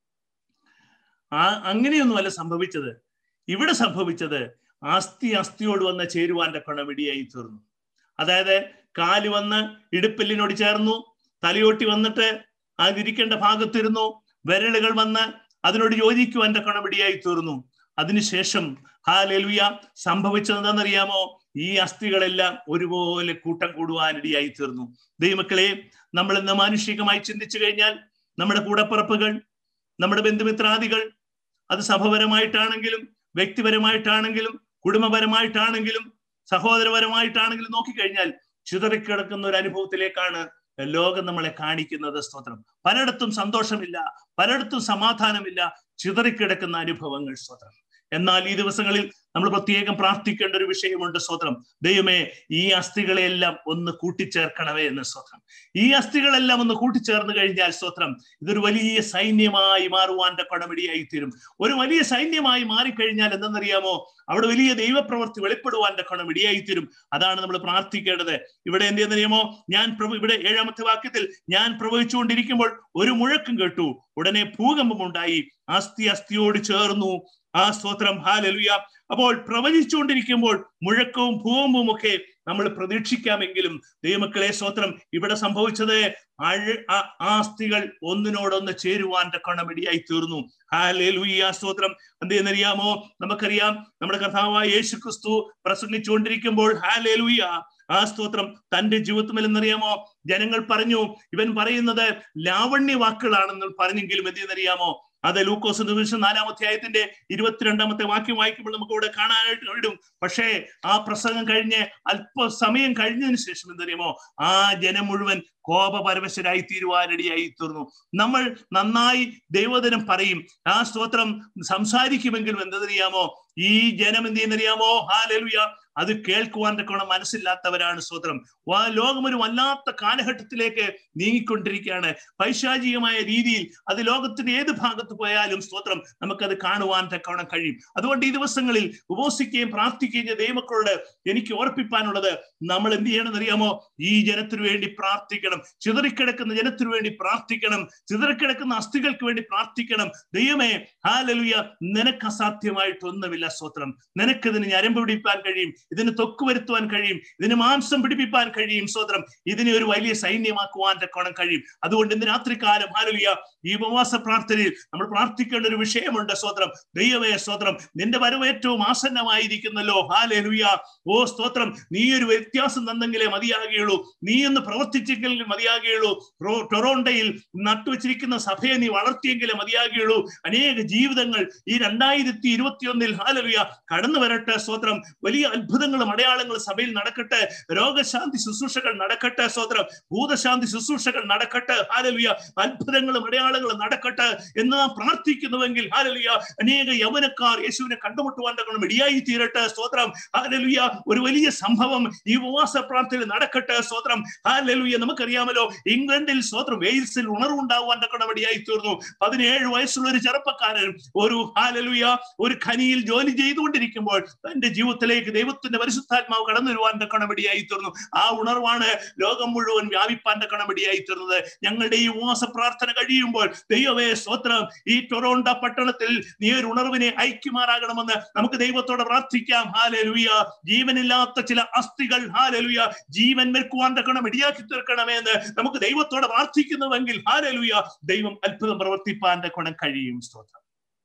ആ അങ്ങനെയൊന്നുമല്ല സംഭവിച്ചത് ഇവിടെ സംഭവിച്ചത് അസ്ഥി അസ്ഥിയോട് വന്ന് ചേരുവാന്റെ കൊണമിടിയായി തീർന്നു അതായത് കാല് വന്ന് ഇടുപ്പെല്ലിനോട് ചേർന്നു തലയോട്ടി വന്നിട്ട് അതിരിക്കേണ്ട ഭാഗത്തിരുന്നു വിരലുകൾ വന്ന് അതിനോട് യോജിക്കുവാന്റെ കൊണമിടിയായി തീർന്നു അതിനുശേഷം ഹാ ലെലുയ സംഭവിച്ചത് എന്താണെന്നറിയാമോ ഈ അസ്ഥികളെല്ലാം ഒരുപോലെ കൂട്ടം കൂടുവാനിടയായി തീർന്നു ദൈവമക്കളെ നമ്മൾ ഇന്ന് മാനുഷികമായി ചിന്തിച്ചു കഴിഞ്ഞാൽ നമ്മുടെ കൂടപ്പിറപ്പുകൾ നമ്മുടെ ബന്ധുമിത്രാദികൾ അത് സഭപരമായിട്ടാണെങ്കിലും വ്യക്തിപരമായിട്ടാണെങ്കിലും കുടുംബപരമായിട്ടാണെങ്കിലും സഹോദരപരമായിട്ടാണെങ്കിലും നോക്കിക്കഴിഞ്ഞാൽ ചിതറിക്കിടക്കുന്ന ഒരു അനുഭവത്തിലേക്കാണ് ലോകം നമ്മളെ കാണിക്കുന്നത് സ്തോത്രം പലയിടത്തും സന്തോഷമില്ല പലയിടത്തും സമാധാനമില്ല ചിതറിക്കിടക്കുന്ന അനുഭവങ്ങൾ സ്തോത്രം എന്നാൽ ഈ ദിവസങ്ങളിൽ നമ്മൾ പ്രത്യേകം പ്രാർത്ഥിക്കേണ്ട ഒരു വിഷയമുണ്ട് സ്തോത്രം ദൈവമേ ഈ അസ്ഥികളെല്ലാം ഒന്ന് കൂട്ടിച്ചേർക്കണമേ എന്ന് സ്തോത്രം ഈ അസ്ഥികളെല്ലാം ഒന്ന് കൂട്ടിച്ചേർന്ന് കഴിഞ്ഞാൽ സ്തോത്രം ഇതൊരു വലിയ സൈന്യമായി മാറുവാന്റെ കടമിടിയായി തീരും ഒരു വലിയ സൈന്യമായി മാറിക്കഴിഞ്ഞാൽ എന്തെന്നറിയാമോ അവിടെ വലിയ ദൈവപ്രവൃത്തി വെളിപ്പെടുവാന്റെ കണമിടിയായി തീരും അതാണ് നമ്മൾ പ്രാർത്ഥിക്കേണ്ടത് ഇവിടെ എന്ത് ചെയ്യുന്നറിയാമോ ഞാൻ പ്രഭു ഇവിടെ ഏഴാമത്തെ വാക്യത്തിൽ ഞാൻ പ്രവഹിച്ചുകൊണ്ടിരിക്കുമ്പോൾ ഒരു മുഴക്കം കേട്ടു ഉടനെ ഭൂകമ്പം ഉണ്ടായി അസ്ഥി അസ്ഥിയോട് ചേർന്നു ആ സ്തോത്രം ഹാലലുയ അപ്പോൾ പ്രവചിച്ചുകൊണ്ടിരിക്കുമ്പോൾ മുഴക്കവും ഭൂകമ്പവും ഒക്കെ നമ്മൾ പ്രതീക്ഷിക്കാമെങ്കിലും ദൈവമക്കളെ സ്തോത്രം ഇവിടെ സംഭവിച്ചത് അഴ ആ അസ്ഥികൾ ഒന്നിനോടൊന്ന് ചേരുവാന്റെ കണമിടിയായി തീർന്നു ഹാലേലുയ്യ സ്തോത്രം എന്തെന്നറിയാമോ നമുക്കറിയാം നമ്മുടെ കർത്താവായ യേശു ക്രിസ്തു പ്രസംഗിച്ചുകൊണ്ടിരിക്കുമ്പോൾ ഹാലേലുയ്യ ആ സ്തോത്രം തന്റെ ജീവിതത്തിൽ എന്നറിയാമോ ജനങ്ങൾ പറഞ്ഞു ഇവൻ പറയുന്നത് ലാവണ്യ വാക്കുകളാണെന്ന് പറഞ്ഞെങ്കിലും എന്തെന്നറിയാമോ അത് ലൂക്കോസ് നിമിഷം നാലാം അധ്യായത്തിന്റെ ഇരുപത്തിരണ്ടാമത്തെ വാക്യം വായിക്കുമ്പോൾ നമുക്ക് ഇവിടെ കാണാനായിട്ട് ഇടും പക്ഷേ ആ പ്രസംഗം കഴിഞ്ഞ് അല്പസമയം കഴിഞ്ഞതിന് ശേഷം എന്തറിയാമോ ആ ജനം മുഴുവൻ കോപപരവശരായി തീരുവാനടിയായി തീർന്നു നമ്മൾ നന്നായി ദൈവദിനം പറയും ആ സ്തോത്രം സംസാരിക്കുമെങ്കിലും എന്തെന്നറിയാമോ ഈ ജനം എന്ത് ചെയ്യുന്നറിയാമോ ഹാ ലലുയ അത് കേൾക്കുവാൻ തക്കോണം മനസ്സില്ലാത്തവരാണ് സ്തോത്രം ലോകം ഒരു വല്ലാത്ത കാലഘട്ടത്തിലേക്ക് നീങ്ങിക്കൊണ്ടിരിക്കുകയാണ് പൈശാചികമായ രീതിയിൽ അത് ലോകത്തിന്റെ ഏത് ഭാഗത്ത് പോയാലും സ്തോത്രം നമുക്കത് കാണുവാൻ തക്കോണം കഴിയും അതുകൊണ്ട് ഈ ദിവസങ്ങളിൽ ഉപസിക്കുകയും പ്രാർത്ഥിക്കുകയും ചെയ്ത ദൈവമക്കളോട് എനിക്ക് ഓർപ്പിപ്പാനുള്ളത് നമ്മൾ എന്ത് ചെയ്യണമെന്ന് അറിയാമോ ഈ ജനത്തിനു വേണ്ടി പ്രാർത്ഥിക്കണം ചിതറിക്കിടക്കുന്ന ജനത്തിനു വേണ്ടി പ്രാർത്ഥിക്കണം ചിതറിക്കിടക്കുന്ന അസ്ഥികൾക്ക് വേണ്ടി പ്രാർത്ഥിക്കണം ദൈവമേ ഹാലലുയ നിനക്ക് അസാധ്യമായിട്ടൊന്നുമില്ല സ്തോത്രം നിനക്കിതിന് ഞരമ്പ് പിടിപ്പാൻ കഴിയും ഇതിന് തൊക്ക് വരുത്തുവാൻ കഴിയും ഇതിന് മാംസം പിടിപ്പിക്കാൻ കഴിയും സ്തോത്രം ഇതിനെ ഒരു വലിയ സൈന്യമാക്കുവാൻ തക്കോണം കഴിയും അതുകൊണ്ട് ഇന്ന് രാത്രികാലം ഹാലുലിയ ഈ ഉപവാസ പ്രാർത്ഥനയിൽ നമ്മൾ പ്രാർത്ഥിക്കേണ്ട ഒരു വിഷയമുണ്ട് സ്തോത്രം ദൈവമേ സ്തോത്രം നിന്റെ വരവ് ഏറ്റവും ആസന്നമായിരിക്കുന്നല്ലോ ഹാലുയ ഓ സ്തോത്രം നീ ഒരു വ്യത്യാസം തന്നെങ്കിലേ മതിയാകുകയുള്ളൂ നീ ഒന്ന് പ്രവർത്തിച്ചെങ്കിൽ മതിയാകുകയുള്ളൂ ടൊറോണ്ടയിൽ നട്ടുവച്ചിരിക്കുന്ന സഭയെ നീ വളർത്തിയെങ്കിലേ മതിയാകുകയുള്ളൂ അനേക ജീവിതങ്ങൾ ഈ രണ്ടായിരത്തി ഇരുപത്തിയൊന്നിൽ ഹാലലുയ കടന്നു വരട്ടെ സ്തോത്രം വലിയ അത്ഭുതങ്ങളും അടയാളങ്ങളും സഭയിൽ നടക്കട്ടെ രോഗശാന്തി ശുശ്രൂഷകൾ നടക്കട്ടെ സ്തോത്രം ഭൂതശാന്തി ശുശ്രൂഷകൾ നടക്കട്ടെ ഹാലലുയ അത്ഭുതങ്ങളും അടയാളങ്ങളും നടക്കട്ടെ എന്ന് നാം പ്രാർത്ഥിക്കുന്നുവെങ്കിൽ ഹാലലുയ അനേക യവനക്കാർ യേശുവിനെ കണ്ടുമുട്ടുവാൻ തക്കണം ഇടിയായി തീരട്ടെ സ്തോത്രം ഹാലലുയ ഒരു വലിയ സംഭവം ഈ ഉപവാസ പ്രാർത്ഥനയിൽ നടക്കട്ടെ സ്തോത്രം ഹാലലുയ നമുക്കറിയാമല്ലോ ഇംഗ്ലണ്ടിൽ സ്തോത്രം വെയിൽസിൽ ഉണർവുണ്ടാവാൻ തക്കണം ഇടിയായി തീർന്നു പതിനേഴ് വയസ്സുള്ള ഒരു ചെറുപ്പക്കാരൻ ഒരു ഹാലലുയ ഒരു ഖനിയിൽ ജോലി ചെയ്തുകൊണ്ടിരിക്കുമ്പോൾ തന്റെ ജീവിതത്തിലേക്ക് ദൈവത്തിന്റെ പരിശുദ്ധാത്മാവ് കടന്നു വരുവാൻ കണമടിയായി തീർന്നു ആ ഉണർവാണ് ലോകം മുഴുവൻ വ്യാപിപ്പാൻ കണമടിയായി തീർന്നത് ഞങ്ങളുടെ ഈ ഉപവാസ പ്രാർത്ഥന കഴിയുമ്പോൾ ദൈവമേ സ്തോത്രം ഈ ടൊറോണ്ട പട്ടണത്തിൽ നീ ഒരു ഉണർവിനെ ഐക്യമാറാകണമെന്ന് നമുക്ക് ദൈവത്തോടെ പ്രാർത്ഥിക്കാം ഹാലലുയ ജീവനില്ലാത്ത ചില അസ്ഥികൾ ഹാലലുയ ജീവൻ വെക്കുവാൻ തക്കണം ഇടിയാക്കി തീർക്കണമെന്ന് നമുക്ക് ദൈവത്തോടെ പ്രാർത്ഥിക്കുന്നുവെങ്കിൽ ഹാലലുയ ദൈവം അത്ഭുതം പ്രവർത്തിപ്പാൻ ഗുണം കഴിയും സ്തോത്രം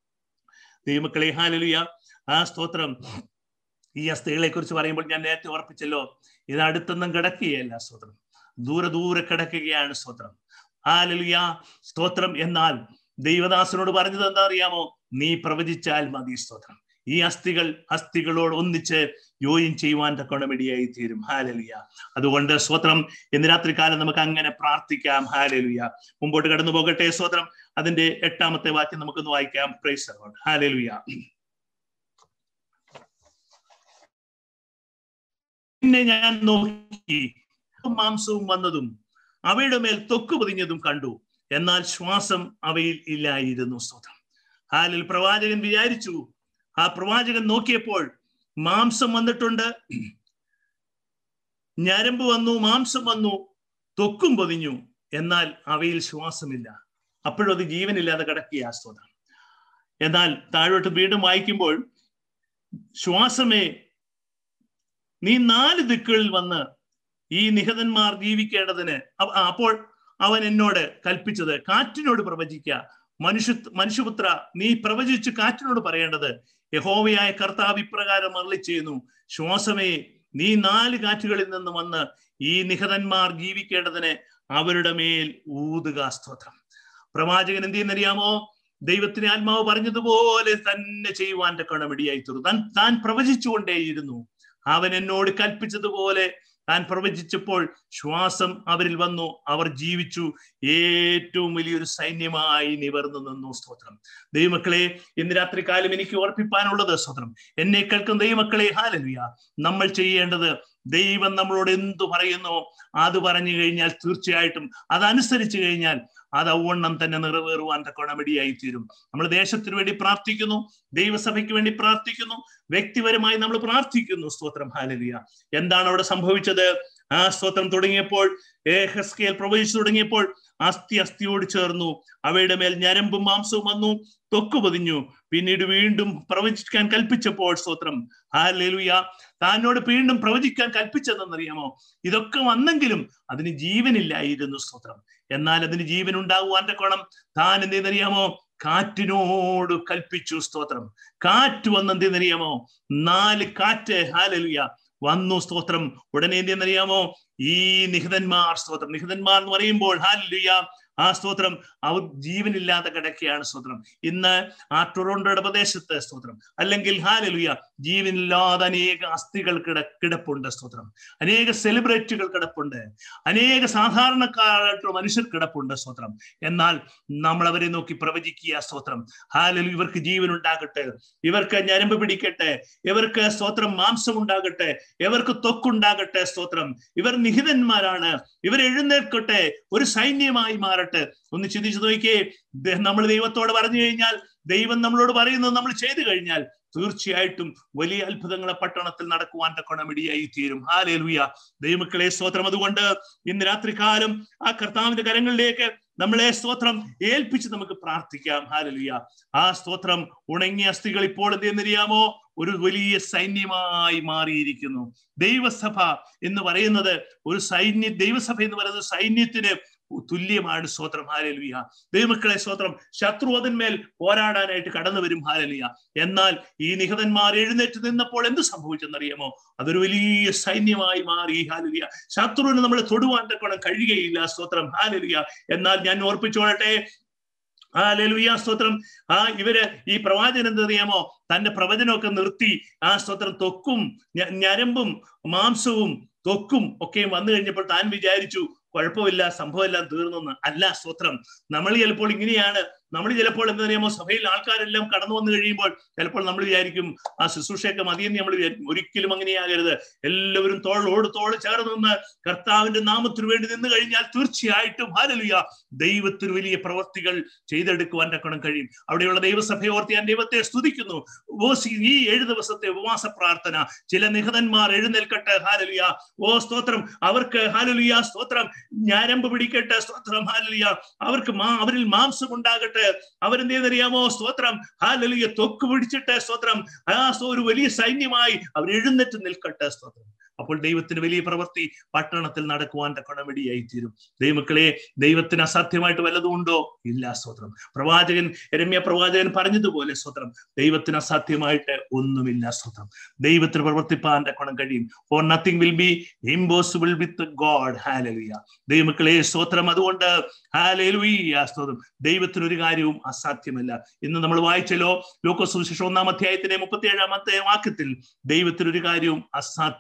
ദൈവമക്കളെ ഹാലലുയ ആ സ്തോത്രം ഈ അസ്ഥികളെ കുറിച്ച് പറയുമ്പോൾ ഞാൻ നേരത്തെ ഓർപ്പിച്ചല്ലോ ഇത് അടുത്തൊന്നും കിടക്കുകയല്ല സ്തോത്രം ദൂരെ ദൂരെ കിടക്കുകയാണ് സ്തോത്രം ഹാലലുയ സ്തോത്രം എന്നാൽ ദൈവദാസനോട് പറഞ്ഞത് എന്താ അറിയാമോ നീ പ്രവചിച്ചാൽ മതി സ്തോത്രം ഈ അസ്ഥികൾ അസ്ഥികളോട് ഒന്നിച്ച് യോയിൻ ചെയ്യുവാൻ തക്കോണമിടിയായി തീരും ഹാലലുയ അതുകൊണ്ട് സ്വത്രം ഇന്ന് രാത്രി കാലം നമുക്ക് അങ്ങനെ പ്രാർത്ഥിക്കാം ഹാലലുയ മുമ്പോട്ട് കടന്നു പോകട്ടെ സ്വത്രം അതിന്റെ എട്ടാമത്തെ വാക്യം നമുക്കൊന്ന് വായിക്കാം പ്രൈസ് ഹാലലുയ പിന്നെ ഞാൻ നോക്കി മാംസവും വന്നതും അവയുടെ മേൽ തൊക്കു പൊതിഞ്ഞതും കണ്ടു എന്നാൽ ശ്വാസം അവയിൽ ഇല്ലായിരുന്നു സ്തോത്രം ഹാലിൽ പ്രവാചകൻ വിചാരിച്ചു ആ പ്രവാചകൻ നോക്കിയപ്പോൾ മാംസം വന്നിട്ടുണ്ട് ഞരമ്പ് വന്നു മാംസം വന്നു തൊക്കും പൊതിഞ്ഞു എന്നാൽ അവയിൽ ശ്വാസമില്ല അപ്പോഴും അത് ജീവനില്ലാതെ കിടക്കുക സ്തോത്രം എന്നാൽ താഴോട്ട് വീണ്ടും വായിക്കുമ്പോൾ ശ്വാസമേ നീ നാല് ദിക്കുകളിൽ വന്ന് ഈ നിഹതന്മാർ ജീവിക്കേണ്ടതിന് അപ്പോൾ അവൻ എന്നോട് കൽപ്പിച്ചത് കാറ്റിനോട് പ്രവചിക്ക മനുഷ്യ മനുഷ്യപുത്ര നീ പ്രവചിച്ച് കാറ്റിനോട് പറയേണ്ടത് യഹോവയായ കർത്താവ് ഇപ്രകാരം അരളി ചെയ്യുന്നു ശ്വാസമേ നീ നാല് കാറ്റുകളിൽ നിന്ന് വന്ന് ഈ നിഹതന്മാർ ജീവിക്കേണ്ടതിന് അവരുടെ മേൽ ഊതുക സ്തോത്രം പ്രവാചകൻ എന്ത് ചെയ്യുന്നറിയാമോ ദൈവത്തിന് ആത്മാവ് പറഞ്ഞതുപോലെ തന്നെ ചെയ്യുവാൻ കണമിടിയായി തീർന്നു താൻ താൻ പ്രവചിച്ചുകൊണ്ടേയിരുന്നു അവൻ എന്നോട് കൽപ്പിച്ചതുപോലെ താൻ പ്രവചിച്ചപ്പോൾ ശ്വാസം അവരിൽ വന്നു അവർ ജീവിച്ചു ഏറ്റവും വലിയൊരു സൈന്യമായി നിവർന്നു നിന്നു സ്തോത്രം ദൈവമക്കളെ ഇന്ന് രാത്രി കാലം എനിക്ക് ഓർപ്പിപ്പാനുള്ളത് സ്തോത്രം എന്നെ കേൾക്കുന്ന ദൈവമക്കളെ ഹാലലുയ നമ്മൾ ചെയ്യേണ്ടത് ദൈവം നമ്മളോട് എന്തു പറയുന്നോ അത് പറഞ്ഞു കഴിഞ്ഞാൽ തീർച്ചയായിട്ടും അതനുസരിച്ച് കഴിഞ്ഞാൽ അത് ഔവണ്ണം തന്നെ നിറവേറുവാൻ തക്കോണമിടിയായി തീരും നമ്മൾ ദേശത്തിന് വേണ്ടി പ്രാർത്ഥിക്കുന്നു ദൈവസഭയ്ക്ക് വേണ്ടി പ്രാർത്ഥിക്കുന്നു വ്യക്തിപരമായി നമ്മൾ പ്രാർത്ഥിക്കുന്നു സ്തോത്രം ഹാലലിയ എന്താണ് അവിടെ സംഭവിച്ചത് ആ സ്തോത്രം തുടങ്ങിയപ്പോൾ ഏഹസ്കേൽ പ്രവചിച്ചു തുടങ്ങിയപ്പോൾ അസ്ഥി അസ്ഥിയോട് ചേർന്നു അവയുടെ മേൽ ഞരമ്പും മാംസവും വന്നു തൊക്കു പൊതിഞ്ഞു പിന്നീട് വീണ്ടും പ്രവചിക്കാൻ കൽപ്പിച്ചപ്പോൾ സ്തോത്രം ഹാലലുയ താനോട് വീണ്ടും പ്രവചിക്കാൻ കൽപ്പിച്ചതെന്നറിയാമോ ഇതൊക്കെ വന്നെങ്കിലും അതിന് ജീവനില്ലായിരുന്നു സ്തോത്രം എന്നാൽ അതിന് ജീവൻ ഉണ്ടാകുവാന്റെ കോണം താൻ എന്തെന്നറിയാമോ കാറ്റിനോട് കൽപ്പിച്ചു സ്തോത്രം കാറ്റ് വന്നെന്തെന്നറിയാമോ നാല് കാറ്റ് ഹാലലുയ വന്നു സ്തോത്രം ഉടനെ എന്തെന്നറിയാമോ ഈ നിഹിതന്മാർ സ്തോത്രം നിഹിതന്മാർ എന്ന് പറയുമ്പോൾ ഹാലലുയ ആ സ്തോത്രം അവർ ജീവനില്ലാതെ കിടക്കുകയാണ് സ്തോത്രം ഇന്ന് ആ ടൊറോണ്ടോയുടെ പ്രദേശത്ത് സ്തോത്രം അല്ലെങ്കിൽ ഹാലലുയ ജീവനില്ലാതെ അനേക അസ്ഥികൾ കിട കിടപ്പുണ്ട് സ്തോത്രം അനേക സെലിബ്രിറ്റികൾ കിടപ്പുണ്ട് അനേക സാധാരണക്കാരായിട്ടുള്ള മനുഷ്യർ കിടപ്പുണ്ട് സ്തോത്രം എന്നാൽ നമ്മൾ അവരെ നോക്കി പ്രവചിക്കുക സ്തോത്രം ഹാലലു ഇവർക്ക് ജീവൻ ഉണ്ടാകട്ടെ ഇവർക്ക് ഞരമ്പ് പിടിക്കട്ടെ ഇവർക്ക് സ്തോത്രം മാംസം ഉണ്ടാകട്ടെ ഇവർക്ക് ത്വക്കുണ്ടാകട്ടെ സ്തോത്രം ഇവർ നിഹിതന്മാരാണ് ഇവർ എഴുന്നേൽക്കട്ടെ ഒരു സൈന്യമായി മാറട്ടെ ഒന്ന് ചിന്തിച്ചു നോക്കിയേ നമ്മൾ ദൈവത്തോട് പറഞ്ഞു കഴിഞ്ഞാൽ ദൈവം നമ്മളോട് പറയുന്നത് നമ്മൾ ചെയ്തു കഴിഞ്ഞാൽ തീർച്ചയായിട്ടും വലിയ അത്ഭുതങ്ങളെ പട്ടണത്തിൽ നടക്കുവാൻ തക്കണമിടിയായി തീരും ഹാലേലുയ ദൈവമക്കളെ സ്തോത്രം അതുകൊണ്ട് ഇന്ന് രാത്രി കാലം ആ കർത്താവിന്റെ കരങ്ങളിലേക്ക് നമ്മളെ സ്തോത്രം ഏൽപ്പിച്ച് നമുക്ക് പ്രാർത്ഥിക്കാം ഹാലലുയ ആ സ്തോത്രം ഉണങ്ങിയ അസ്ഥികൾ ഇപ്പോൾ എന്തെന്നറിയാമോ ഒരു വലിയ സൈന്യമായി മാറിയിരിക്കുന്നു ദൈവസഭ എന്ന് പറയുന്നത് ഒരു സൈന്യ ദൈവസഭ എന്ന് പറയുന്നത് സൈന്യത്തിന് തുല്യമാണ് സ്തോത്രം ഹാലലുയ ദൈവമക്കളെ സ്തോത്രം ശത്രു അതിന്മേൽ പോരാടാനായിട്ട് കടന്നു വരും ഹാലലിയ എന്നാൽ ഈ നിഹതന്മാർ എഴുന്നേറ്റ് നിന്നപ്പോൾ എന്ത് സംഭവിച്ചെന്നറിയാമോ അതൊരു വലിയ സൈന്യമായി മാറി ഹാലലിയ ശത്രുവിന് നമ്മൾ തൊടുവാൻ തക്കണം കഴിയുകയില്ല സ്തോത്രം ഹാലലിയ എന്നാൽ ഞാൻ ഓർപ്പിച്ചോളട്ടെ ആ ലലുയ സ്തോത്രം ആ ഇവര് ഈ പ്രവാചകൻ എന്തറിയാമോ തന്റെ പ്രവചനമൊക്കെ നിർത്തി ആ സ്തോത്രം തൊക്കും ഞരമ്പും മാംസവും തൊക്കും ഒക്കെയും വന്നു കഴിഞ്ഞപ്പോൾ താൻ വിചാരിച്ചു കുഴപ്പമില്ല സംഭവം എല്ലാം തീർന്നെന്ന് അല്ല സ്തോത്രം നമ്മൾ ചിലപ്പോൾ ഇങ്ങനെയാണ് നമ്മൾ ചിലപ്പോൾ എന്താ പറയുമോ സഭയിൽ ആൾക്കാരെല്ലാം കടന്നു വന്നു കഴിയുമ്പോൾ ചിലപ്പോൾ നമ്മൾ വിചാരിക്കും ആ ശുശ്രൂഷയൊക്കെ മതിയെന്ന് നമ്മൾ വിചാരിക്കും ഒരിക്കലും അങ്ങനെയാകരുത് എല്ലാവരും തോളോട് തോള് ചേർന്ന് നിന്ന് കർത്താവിന്റെ നാമത്തിനു വേണ്ടി നിന്ന് കഴിഞ്ഞാൽ തീർച്ചയായിട്ടും ഹാലലുയ ദൈവത്തിന് വലിയ പ്രവർത്തികൾ ചെയ്തെടുക്കുവാൻ തക്കണം കഴിയും അവിടെയുള്ള ദൈവസഭയെ ഓർത്ത് ഞാൻ ദൈവത്തെ സ്തുതിക്കുന്നു ഈ ഏഴ് ദിവസത്തെ ഉപവാസ പ്രാർത്ഥന ചില നിഹതന്മാർ എഴുന്നേൽക്കട്ടെ ഹാലലുയ ഓ സ്തോത്രം അവർക്ക് ഹാലലുയ സ്തോത്രം ഞാരമ്പ് പിടിക്കട്ടെ സ്തോത്രം ഹാലലുയ അവർക്ക് മാ അവരിൽ മാംസം ഉണ്ടാകട്ടെ അവരെന്ത് ചെയ്തറിയാമോ സ്തോത്രം ഹാലലിയ തൊക്ക് പിടിച്ചിട്ട് സ്തോത്രം ആ ഒരു വലിയ സൈന്യമായി അവർ എഴുന്നേറ്റ് നിൽക്കട്ടെ സ്തോത്രം അപ്പോൾ ദൈവത്തിന് വലിയ പ്രവൃത്തി പട്ടണത്തിൽ നടക്കുവാൻ തക്കണമിടിയായി തീരും ദൈവമക്കളെ ദൈവത്തിന് അസാധ്യമായിട്ട് വല്ലതും ഉണ്ടോ ഇല്ല സ്തോത്രം പ്രവാചകൻ രമ്യ പ്രവാചകൻ പറഞ്ഞതുപോലെ സ്തോത്രം ദൈവത്തിന് അസാധ്യമായിട്ട് ഒന്നുമില്ല സ്തോത്രം ദൈവത്തിന് പ്രവർത്തിപ്പാൻ തക്കണം കഴിയും for nothing will be impossible with God ഹാലലുയ ദൈവമക്കളെ സ്തോത്രം അതുകൊണ്ട് ഹാലലുയ സ്തോത്രം ദൈവത്തിന് ഒരു കാര്യവും അസാധ്യമല്ല ഇന്ന് നമ്മൾ വായിച്ചല്ലോ ലോക സുവിശേഷം ഒന്നാം അധ്യായത്തിന്റെ മുപ്പത്തി ഏഴാമത്തെ വാക്യത്തിൽ ദൈവത്തിന് ഒരു കാര്യവും അസാധ്യമല്ല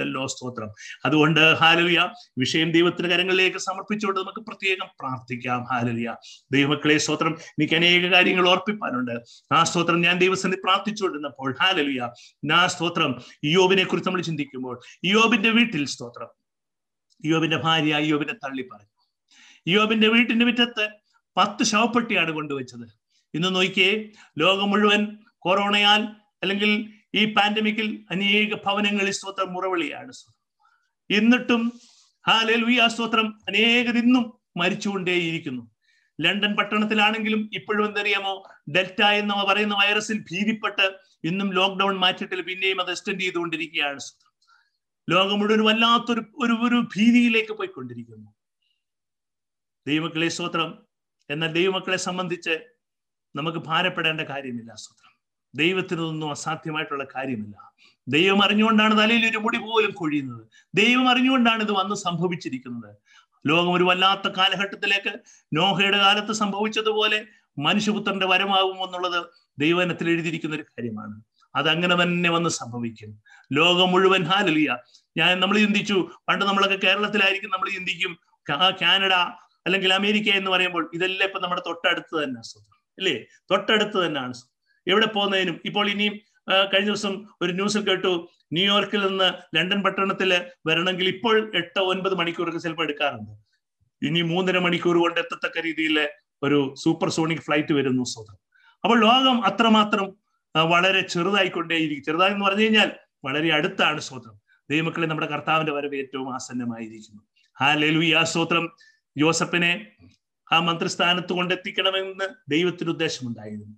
സാധ്യമല്ലല്ലോ സ്തോത്രം അതുകൊണ്ട് ഹാലലിയ വിഷയം ദൈവത്തിന്റെ കരങ്ങളിലേക്ക് സമർപ്പിച്ചുകൊണ്ട് നമുക്ക് പ്രത്യേകം പ്രാർത്ഥിക്കാം ഹാലലിയ ദൈവമക്കളെ സ്തോത്രം എനിക്ക് അനേക കാര്യങ്ങൾ ഓർപ്പിപ്പാനുണ്ട് ആ സ്തോത്രം ഞാൻ ദൈവസന്ധി പ്രാർത്ഥിച്ചുകൊണ്ടിരുന്നപ്പോൾ ഹാലലിയ ആ സ്തോത്രം യോബിനെ കുറിച്ച് നമ്മൾ ചിന്തിക്കുമ്പോൾ യോബിന്റെ വീട്ടിൽ സ്തോത്രം യോബിന്റെ ഭാര്യ യോബിനെ തള്ളി പറഞ്ഞു യോബിന്റെ വീട്ടിന്റെ മുറ്റത്ത് പത്ത് ശവപ്പെട്ടിയാണ് കൊണ്ടുവച്ചത് ഇന്ന് നോക്കിയേ ലോകം മുഴുവൻ കൊറോണയാൽ അല്ലെങ്കിൽ ഈ പാൻഡമിക്കിൽ അനേക ഭവനങ്ങളിൽ സ്തോത്രം മുറവിളിയാണ് എന്നിട്ടും ഹാലുയ സ്തോത്രം അനേകർ ഇന്നും മരിച്ചുകൊണ്ടേയിരിക്കുന്നു ലണ്ടൻ പട്ടണത്തിലാണെങ്കിലും ഇപ്പോഴും എന്തറിയാമോ ഡെൽറ്റ എന്ന് പറയുന്ന വൈറസിൽ ഭീതിപ്പെട്ട് ഇന്നും ലോക്ക്ഡൌൺ മാറ്റിയിട്ടില്ല പിന്നെയും അത് എക്സ്റ്റെൻഡ് ചെയ്തുകൊണ്ടിരിക്കുകയാണ് ലോകം മുഴുവൻ വല്ലാത്തൊരു ഒരു ഒരു ഭീതിയിലേക്ക് പോയിക്കൊണ്ടിരിക്കുന്നു ദൈവമക്കളെ സ്തോത്രം എന്നാൽ ദൈവമക്കളെ സംബന്ധിച്ച് നമുക്ക് ഭാരപ്പെടേണ്ട കാര്യമില്ല സ്തോത്രം ദൈവത്തിനൊന്നും അസാധ്യമായിട്ടുള്ള കാര്യമില്ല ദൈവം അറിഞ്ഞുകൊണ്ടാണ് തലയിൽ ഒരു മുടി പോലും കൊഴിയുന്നത് ദൈവം അറിഞ്ഞുകൊണ്ടാണ് ഇത് വന്ന് സംഭവിച്ചിരിക്കുന്നത് ലോകം ഒരു വല്ലാത്ത കാലഘട്ടത്തിലേക്ക് നോഹയുടെ കാലത്ത് സംഭവിച്ചതുപോലെ മനുഷ്യപുത്രന്റെ വരമാകും എന്നുള്ളത് ദൈവനത്തിൽ എഴുതിയിരിക്കുന്ന ഒരു കാര്യമാണ് അതങ്ങനെ തന്നെ വന്ന് സംഭവിക്കും ലോകം മുഴുവൻ ഹാലലിയ ഞാൻ നമ്മൾ ചിന്തിച്ചു പണ്ട് നമ്മളൊക്കെ കേരളത്തിലായിരിക്കും നമ്മൾ ചിന്തിക്കും കാനഡ അല്ലെങ്കിൽ അമേരിക്ക എന്ന് പറയുമ്പോൾ ഇതെല്ലാം ഇപ്പൊ നമ്മുടെ തൊട്ടടുത്ത് തന്നെ അല്ലേ തൊട്ടടുത്ത് തന്നെയാണ് എവിടെ പോകുന്നതിനും ഇപ്പോൾ ഇനിയും കഴിഞ്ഞ ദിവസം ഒരു ന്യൂസിൽ കേട്ടു ന്യൂയോർക്കിൽ നിന്ന് ലണ്ടൻ പട്ടണത്തിൽ വരണമെങ്കിൽ ഇപ്പോൾ എട്ടോ ഒൻപത് മണിക്കൂറൊക്കെ ചിലപ്പോൾ എടുക്കാറുണ്ട് ഇനി മൂന്നര മണിക്കൂർ കൊണ്ട് എത്തത്തക്ക രീതിയിൽ ഒരു സൂപ്പർ സോണിക് ഫ്ലൈറ്റ് വരുന്നു സ്വതം അപ്പോൾ ലോകം അത്രമാത്രം വളരെ ചെറുതായിക്കൊണ്ടേയിരിക്കും ചെറുതായി എന്ന് പറഞ്ഞു കഴിഞ്ഞാൽ വളരെ അടുത്താണ് സ്തോത്രം ദൈവമക്കളെ നമ്മുടെ കർത്താവിന്റെ വരവ് ഏറ്റവും ആസന്നമായിരിക്കുന്നു ആ ലെലു ആ സ്തോത്രം ജോസഫിനെ ആ മന്ത്രിസ്ഥാനത്ത് കൊണ്ടെത്തിക്കണമെന്ന് ദൈവത്തിന് ഉദ്ദേശമുണ്ടായിരുന്നു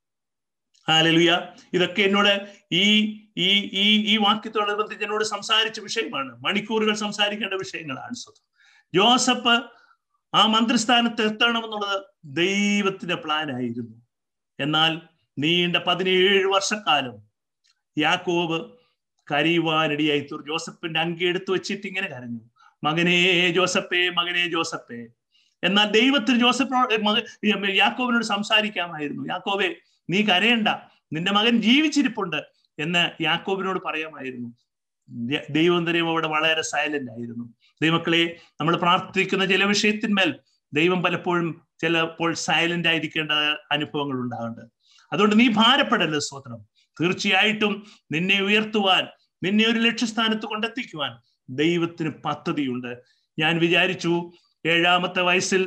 ഹാലലുയ ഇതൊക്കെ എന്നോട് ഈ ഈ ഈ ഈ വാക്യത്തോടനുബന്ധിച്ച് എന്നോട് സംസാരിച്ച വിഷയമാണ് മണിക്കൂറുകൾ സംസാരിക്കേണ്ട വിഷയങ്ങളാണ് സ്വതം ജോസഫ് ആ മന്ത്രിസ്ഥാനത്ത് എത്തണമെന്നുള്ളത് ദൈവത്തിന്റെ പ്ലാൻ ആയിരുന്നു എന്നാൽ നീണ്ട പതിനേഴ് വർഷക്കാലം യാക്കോബ് കരയുവാനിടയായി തീർ ജോസഫിന്റെ അങ്കി എടുത്തു വെച്ചിട്ട് ഇങ്ങനെ കരഞ്ഞു മകനേ ജോസഫേ മകനേ ജോസഫേ എന്നാൽ ദൈവത്തിന് ജോസഫിനോട് യാക്കോബിനോട് സംസാരിക്കാമായിരുന്നു യാക്കോബെ നീ കരയണ്ട നിന്റെ മകൻ ജീവിച്ചിരിപ്പുണ്ട് എന്ന് യാക്കോബിനോട് പറയാമായിരുന്നു ദൈവം തരെയും അവിടെ വളരെ സൈലന്റ് ആയിരുന്നു ദൈവമക്കളെ നമ്മൾ പ്രാർത്ഥിക്കുന്ന ചില വിഷയത്തിന്മേൽ ദൈവം പലപ്പോഴും ചിലപ്പോൾ സൈലന്റ് ആയിരിക്കേണ്ട അനുഭവങ്ങൾ ഉണ്ടാകുന്നുണ്ട് അതുകൊണ്ട് നീ ഭാരപ്പെടരുത് സ്വത്രം തീർച്ചയായിട്ടും നിന്നെ ഉയർത്തുവാൻ നിന്നെ ഒരു ലക്ഷ്യസ്ഥാനത്ത് കൊണ്ടെത്തിക്കുവാൻ ദൈവത്തിന് പദ്ധതിയുണ്ട് ഞാൻ വിചാരിച്ചു ഏഴാമത്തെ വയസ്സിൽ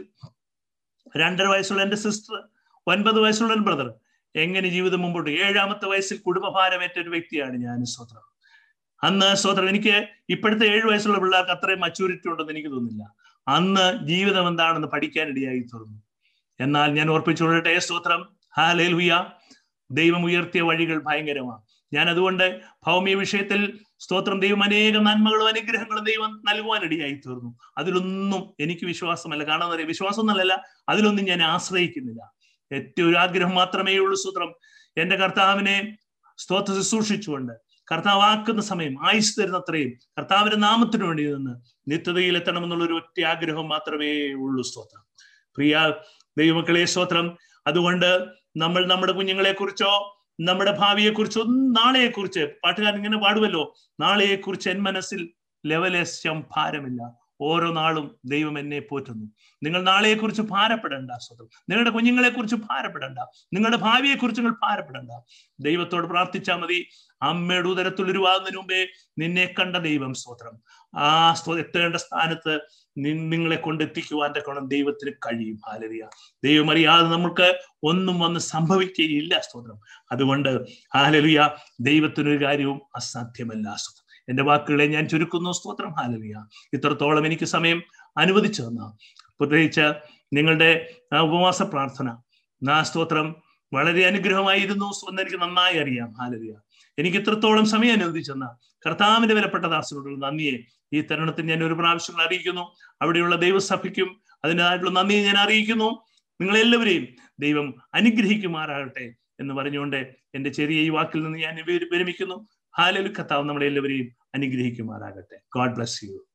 രണ്ടര വയസ്സുള്ള എൻ്റെ സിസ്റ്റർ ഒൻപത് വയസ്സുള്ള എൻ്റെ ബ്രദർ എങ്ങനെ ജീവിതം മുമ്പോട്ട് ഏഴാമത്തെ വയസ്സിൽ കുടുംബഭാരമേറ്റ ഒരു വ്യക്തിയാണ് ഞാൻ സ്വത്രം അന്ന് സ്വത്രം എനിക്ക് ഇപ്പോഴത്തെ ഏഴു വയസ്സുള്ള പിള്ളേർക്ക് അത്രയും മച്യൂരിറ്റി ഉണ്ടെന്ന് എനിക്ക് തോന്നുന്നില്ല അന്ന് ജീവിതം എന്താണെന്ന് പഠിക്കാനിടയായി തീർന്നു എന്നാൽ ഞാൻ ഓർപ്പിച്ചുകൊള്ളട്ടെ സ്തോത്രം ഹാ ലേൽവിയ ദൈവം ഉയർത്തിയ വഴികൾ ഭയങ്കരമാണ് ഞാൻ അതുകൊണ്ട് ഭൗമിക വിഷയത്തിൽ സ്തോത്രം ദൈവം അനേകം നന്മകളും അനുഗ്രഹങ്ങളും ദൈവം നൽകുവാനിടയായി തീർന്നു അതിലൊന്നും എനിക്ക് വിശ്വാസമല്ല കാണാൻ വിശ്വാസം എന്നല്ല അതിലൊന്നും ഞാൻ ആശ്രയിക്കുന്നില്ല ഏറ്റവും ഒരു ആഗ്രഹം മാത്രമേ ഉള്ളൂ സ്തോത്രം എന്റെ കർത്താവിനെ സ്തോത്ര ശുശ്രൂഷിച്ചുകൊണ്ട് കർത്താവ് ആക്കുന്ന സമയം ആയുസ് തരുന്ന അത്രയും കർത്താവിന്റെ നാമത്തിന് വേണ്ടി നിന്ന് നിത്യതയിൽ എത്തണമെന്നുള്ള ഒരു ഒറ്റ ആഗ്രഹം മാത്രമേ ഉള്ളൂ സ്തോത്രം പ്രിയ ദൈവമക്കളെ സ്തോത്രം അതുകൊണ്ട് നമ്മൾ നമ്മുടെ കുഞ്ഞുങ്ങളെ കുറിച്ചോ നമ്മുടെ ഭാവിയെ കുറിച്ചോ നാളെയെ കുറിച്ച് പാട്ടുകാരൻ ഇങ്ങനെ പാടുമല്ലോ നാളെയെ കുറിച്ച് എൻ മനസ്സിൽ ലെവലേശം ഭാരമില്ല ഓരോ നാളും ദൈവം എന്നെ പോറ്റുന്നു നിങ്ങൾ നാളെയെ കുറിച്ച് ഭാരപ്പെടേണ്ട സ്വതം നിങ്ങളുടെ കുഞ്ഞുങ്ങളെ കുറിച്ച് ഭാരപ്പെടേണ്ട നിങ്ങളുടെ ഭാവിയെ കുറിച്ച് നിങ്ങൾ ഭാരപ്പെടേണ്ട ദൈവത്തോട് പ്രാർത്ഥിച്ചാൽ മതി അമ്മയുടെ ഉദരത്തിൽ ഉരുവാകുന്നതിന് മുമ്പേ നിന്നെ കണ്ട ദൈവം സ്തോത്രം ആ സ്തോ എത്തേണ്ട സ്ഥാനത്ത് നിങ്ങളെ കൊണ്ടെത്തിക്കുവാൻ കൊണം ദൈവത്തിന് കഴിയും ഹാലരിയ ദൈവം അറിയാതെ നമുക്ക് ഒന്നും വന്ന് സംഭവിക്കുകയില്ല സ്തോത്രം അതുകൊണ്ട് ഹാലരിയ ദൈവത്തിനൊരു കാര്യവും അസാധ്യമല്ല സ്തോത്രം എന്റെ വാക്കുകളെ ഞാൻ ചുരുക്കുന്നു സ്തോത്രം ഹാലലിയ ഇത്രത്തോളം എനിക്ക് സമയം അനുവദിച്ചു തന്ന പ്രത്യേകിച്ച് നിങ്ങളുടെ ഉപവാസ പ്രാർത്ഥന ആ സ്തോത്രം വളരെ അനുഗ്രഹമായിരുന്നു എന്ന് എനിക്ക് നന്നായി അറിയാം ഹാലലിയ എനിക്ക് ഇത്രത്തോളം സമയം അനുവദിച്ചെന്ന കർത്താവിന്റെ വിലപ്പെട്ട ദാസനോടുള്ള നന്ദിയെ ഈ തരുണത്തിൽ ഞാൻ ഒരു പ്രാവശ്യം അറിയിക്കുന്നു അവിടെയുള്ള ദൈവസഭയ്ക്കും അതിൻ്റെതായിട്ടുള്ള നന്ദിയെ ഞാൻ അറിയിക്കുന്നു നിങ്ങളെല്ലാവരെയും ദൈവം അനുഗ്രഹിക്കുമാറാകട്ടെ എന്ന് പറഞ്ഞുകൊണ്ട് എന്റെ ചെറിയ ഈ വാക്കിൽ നിന്ന് ഞാൻ വിരമിക്കുന്നു ഹാലലു കത്താവ് നമ്മളെ എല്ലാവരെയും അനുഗ്രഹിക്കുമാറാകട്ടെ ഗോഡ് ബ്ലസ് യു